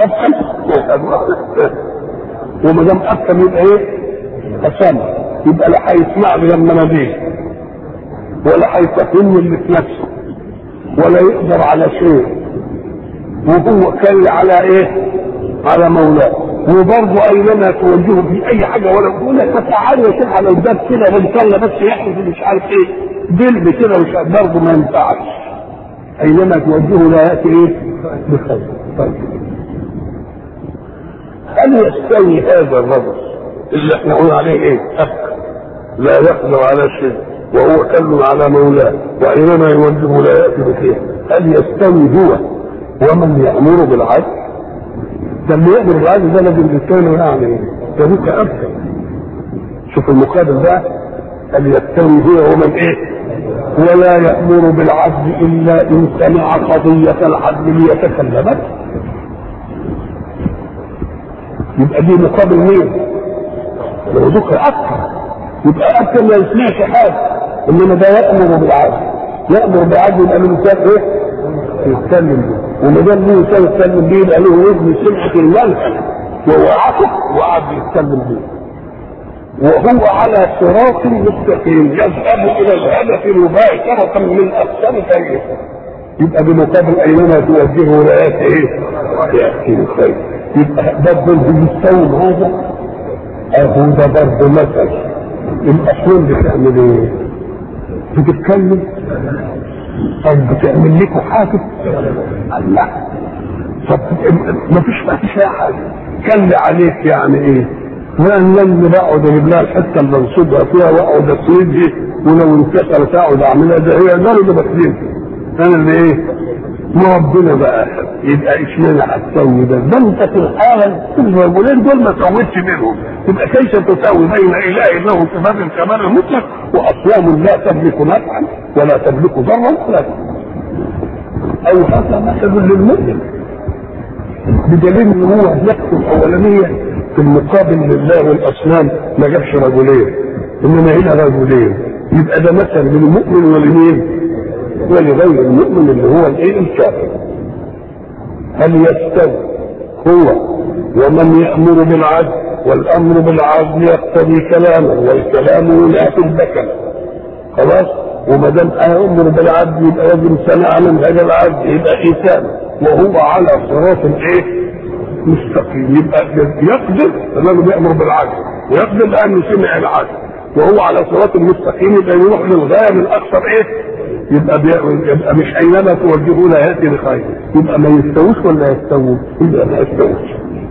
افهم وما دام افهم يبقى ايه؟ اسامه يبقى لا هيسمع لي لما اناديه ولا هيفهمني اللي في نفسه ولا يقدر على شيء وهو كل على ايه؟ على مولاه وبرضه اينما توجهه في اي حاجه ولا يقول لك بس تعالوا يا شيخ على الباب كده وان بس يحدث مش عارف ايه دلب كده مش برضه ما ينفعش اينما توجهه لا ياتي ايه؟ بخير طيب هل يستوي هذا الرجل اللي احنا قلنا عليه ايه؟ أفكر. لا يقدر على شيء وهو كل على مولاه واينما يوجهه لا ياتي بخير هل يستوي هو ومن يامر بالعدل ده اللي يقدر بالعدل ده لازم يستوي يعني ايه؟ ده دي كأبكر شوف المقابل ده هل يستوي هو ومن ايه؟ ولا يأمر بالعدل إلا إن سمع قضية العدل ليتكلمت يبقى دي مقابل مين؟ لو ذكر أكثر يبقى أكثر ما يسمعش حاجة إنما ده يأمر بالعدل يأمر بالعدل يبقى الإنسان إيه؟ يتكلم به وما دام له انسان يتكلم به يبقى له ابن سمعه الملك وهو عاقل وقعد يتكلم به وهو على صراط مستقيم يذهب الى الهدف مباشره من اقسام خيره يبقى بمقابل اينما توجهه لا ياتي ايه؟ ياتي الخير يبقى ده برضه يستوي هذا اهو ده برضه مثل الاصنام بتعمل ايه؟ بتتكلم طب بتعمل لكم حاجه؟ قال لا طب ما فيش ما فيش اي حاجه كل عليك يعني ايه؟ وانا اللي بقعد اجيب لها الحته اللي انصبها فيها واقعد اسندها ولو انكسرت اقعد اعملها ده هي ده اللي بسندها انا اللي ايه؟ ما ربنا بقى يبقى اشمعنى هتسوي ده؟ ده انت في الحاله الرجلين دول ما سويتش منهم تبقى كيف تساوي بين اله له صفات الكمال المطلق واصنام لا تملك نفعا ولا تملك ضرا ولا او هذا مثل للمؤمن بدليل ان هو نفسه الاولانيه في المقابل لله والاصنام ما جابش رجلين انما هنا رجلين يبقى ده مثل للمؤمن ولمين؟ ولغير المؤمن اللي هو الايه الكافر هل يستوي هو ومن يامر بالعدل والامر بالعدل يقتضي كلاما والكلام ينافي البكم خلاص وما دام امر بالعدل يبقى لازم سمع من هذا العدل يبقى ايثام وهو على صراط الايه؟ مستقيم يبقى يقدر لانه بيامر بالعدل ويقدر لانه سمع العدل وهو على صراط مستقيم يبقى يروح للغايه من اكثر ايه؟ يبقى, بي... يبقى مش اينما توجهوا لا ياتي بخير يبقى ما يستووش ولا يستووا يبقى ما يستووش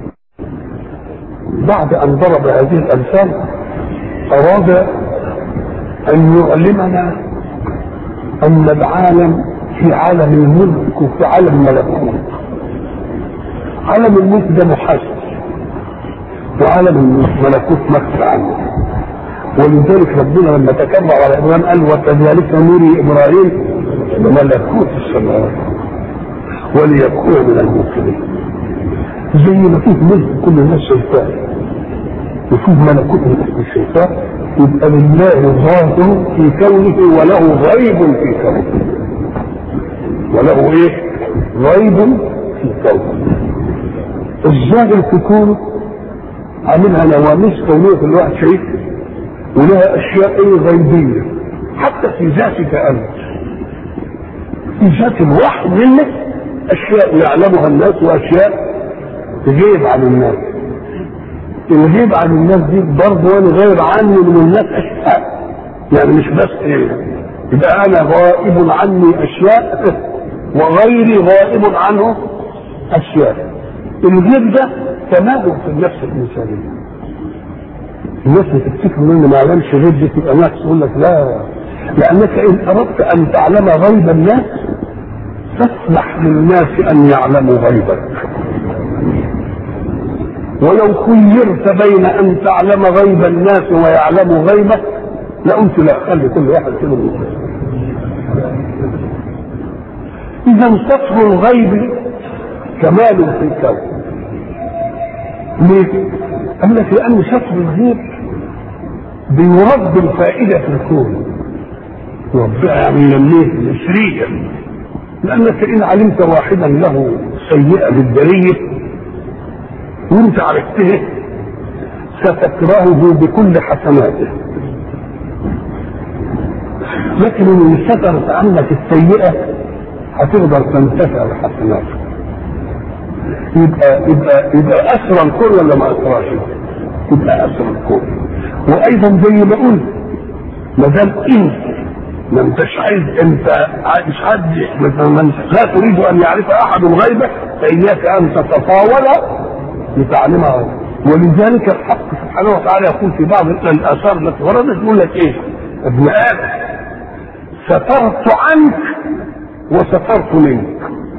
بعد ان ضرب هذه الامثال اراد ان يعلمنا ان العالم في عالم الملك وفي عالم الملكوت عالم الملك ده محاسب وعالم الملكوت مخفى عنه ولذلك ربنا لما تكرر على ابراهيم قال وكذلك نري ابراهيم ملكوت السماوات وليكون من المسلمين زي ما فيه ملك كل الناس شايفاه وفيه ملكوت من اهل الشيطان يبقى لله ظاهر في كونه وله غيب في كونه وله ايه؟ غيب في كونه الظاهر في كونه عاملها نواميس كونيه في الواحد شايف ولها اشياء ايه غيبيه حتى في ذاتك انت في ذات الواحد منك اشياء يعلمها الناس واشياء تغيب عن الناس الغيب عن الناس دي برضه وانا غايب عني من الناس اشياء يعني مش بس ايه يبقى انا غائب عني اشياء وغيري غائب عنه اشياء الغيب ده تمادل في النفس الانسانيه الناس بتفتكر ان ما علمش غيب دي تبقى نفس يقول لك لا لأنك إن أردت أن تعلم غيب الناس فاسمح للناس أن يعلموا غيبك ولو خيرت بين أن تعلم غيب الناس ويعلموا غيبك لقلت لا خلي كل واحد كده إذا سطر الغيب كمال في الكون ليه؟ قال لك لأن سطر الغيب بيرد الفائدة في الكون ربنا يعني ينميه نسريا لأنك إن علمت واحدا له سيئة بالبرية وأنت عرفته ستكرهه بكل حسناته لكن إن سترت عنك السيئة هتقدر تنتفع بحسناته يبقى يبقى يبقى أسرى الكون ولا ما أسراش؟ يبقى أسرى الكون وأيضا زي ما قلت ما دام أنت ما انتش عايز انت مش حد لا تريد ان يعرف احد غيبك فاياك ان تتطاول لتعلمها ولذلك الحق سبحانه وتعالى يقول في بعض الاثار التي وردت يقول لك ايه؟ ابن ادم سترت عنك وسترت منك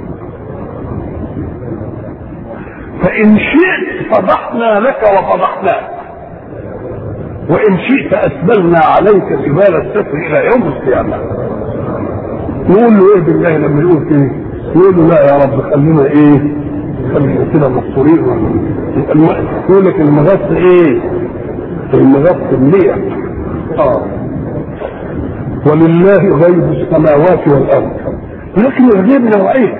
فان شئت فضحنا لك وفضحناك وان شئت اسبلنا عليك جبال الستر الى يوم القيامه نقول له ايه بالله لما يقول كده يقول له لا يا رب خلينا ايه خلينا كده مستورين يقول لك المغث ايه المغث مليح اه ولله غيب السماوات والارض لكن الغيب نوعين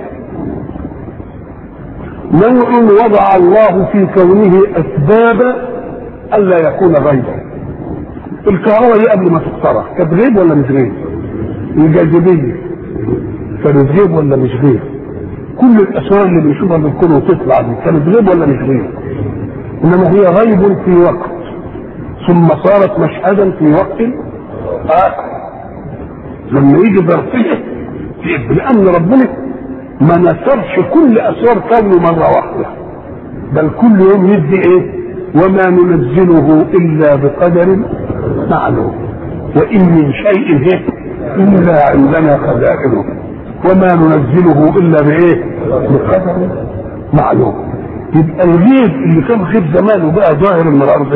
نوع وضع الله في كونه اسباب الا يكون غيبا الكهرباء دي قبل ما تخترع كانت غيب ولا مش غيب؟ الجاذبيه كانت غيب ولا مش غيب؟ كل الاسرار اللي بنشوفها من الكون وتطلع دي كانت غيب ولا مش غيب؟ انما هي غيب في وقت ثم صارت مشهدا في وقت اخر لما يجي ظرفيه لان ربنا ما نثرش كل اسرار كونه مره واحده بل كل يوم يدي ايه؟ وما ننزله الا بقدر معلوم وان من شيء هيك الا عندنا خزائنه وما ننزله الا بايه بقدر معلوم يبقى الغيب اللي كان غيب زمان وبقى ظاهر من الارض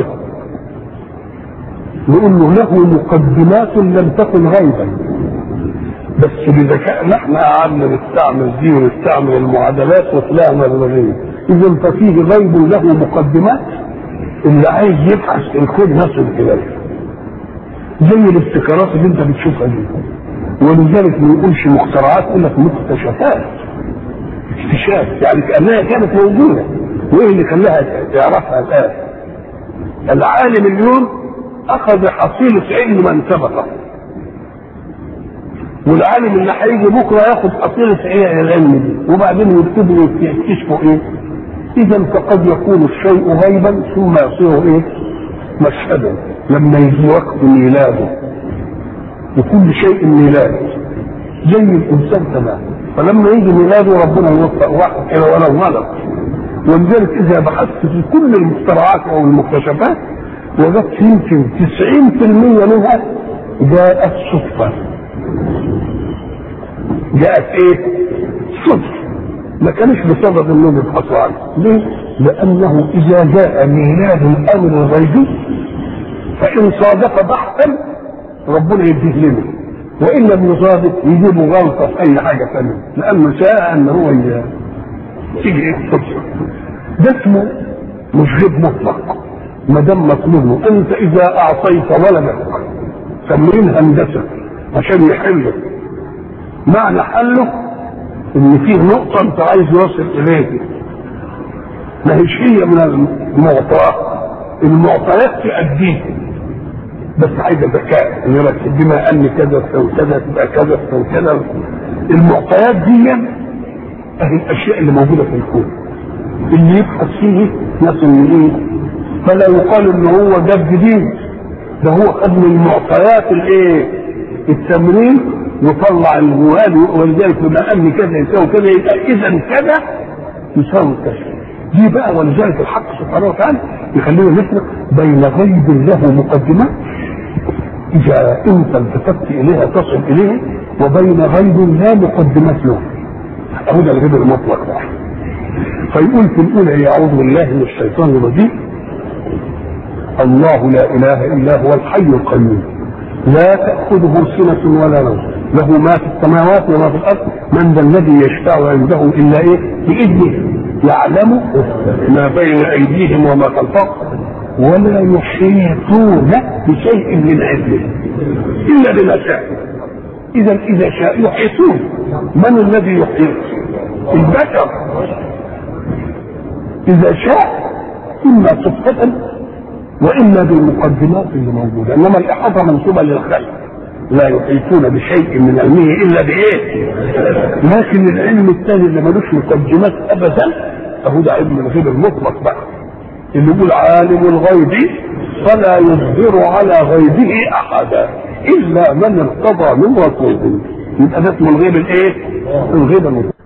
نقول له له مقدمات لم تكن غيبا بس بذكاء نحن قعدنا نستعمل دي ونستعمل المعادلات وطلعنا بالغيب اذا ففيه غيب له مقدمات اللي عايز يبحث الكون يصل اليه زي الابتكارات اللي انت بتشوفها دي ولذلك ما يقولش مخترعات يقول لك مكتشفات اكتشاف يعني كانها كانت موجوده وايه اللي خلاها تعرفها الان العالم اليوم اخذ حصيله علم من سبقه والعالم اللي هيجي بكره ياخد حصيله العلم دي وبعدين يكتبوا يكتشفوا ايه اذا فقد يكون الشيء غيبا ثم يصير ايه مشهدا لما يجي وقت ميلاده وكل شيء ميلاد زي الانسان تمام فلما يجي ميلاده ربنا يوفق واحد كده ولو ملك ولذلك اذا بحثت في كل المخترعات او المكتشفات وجدت يمكن 90% منها جاءت صدفه جاءت ايه؟ صدفه ما كانش بسبب انهم يبحثوا عنه ليه؟ لانه اذا جاء ميلاد الامر الغيبي فان صادف بحثا ربنا يديه لنا وان لم يصادف يجيبوا غلطه في اي حاجه ثانيه لانه شاء ان هو تيجي ايه صدفه ده اسمه مش غيب مطلق ما دام مطلوب له انت اذا اعطيت ولدك تمرين هندسه عشان يحله معنى حله ان فيه نقطة انت عايز يوصل اليها ما هيش هي من المعطيات المعطيات تأديه بس عايزة ذكاء ان يركب بما ان كذا تسوي كذا تبقى كذا تسوي كذا المعطيات دي اهي الاشياء اللي موجودة في الكون اللي يبحث فيه يصل لايه فلا يقال ان هو جاب جديد ده هو خد من المعطيات الايه التمرين وطلع الجوال ولذلك بما ان كذا يساوي كذا يبقى اذا كذا يساوي كذا دي بقى ولذلك الحق سبحانه وتعالى يخلينا نفرق بين غيب له مقدمات إذا أنت التفت إليها تصل إليه وبين غيب لا مقدمات له أهو ده الغيب المطلق ده فيقول في الأولى يعوذ بالله من الشيطان الرجيم الله لا إله إلا هو الحي القيوم لا تأخذه سنة ولا نوم له ما في السماوات وما في الأرض من ذا الذي يشفع عنده إلا إيه بإذنه يعلم ما بين أيديهم وما خلفهم ولا يحيطون بشيء من علمه إلا بما شاء إذا إذا شاء يحيطون من الذي يحيط؟ البشر إذا شاء إما صدفة وإما بالمقدمات اللي موجودة إنما الإحاطة منسوبة للخلق لا يحيطون بشيء من علمه إلا بإيه؟ لكن العلم الثاني اللي ملوش مقدمات أبدا أهو ده علم الغيب المطلق بقى اللي يقول عالم الغيب فلا يظهر على غيبه أحدا إلا من ارتضى من رسول يبقى ده اسمه الغيب الإيه؟ الغيب المطلق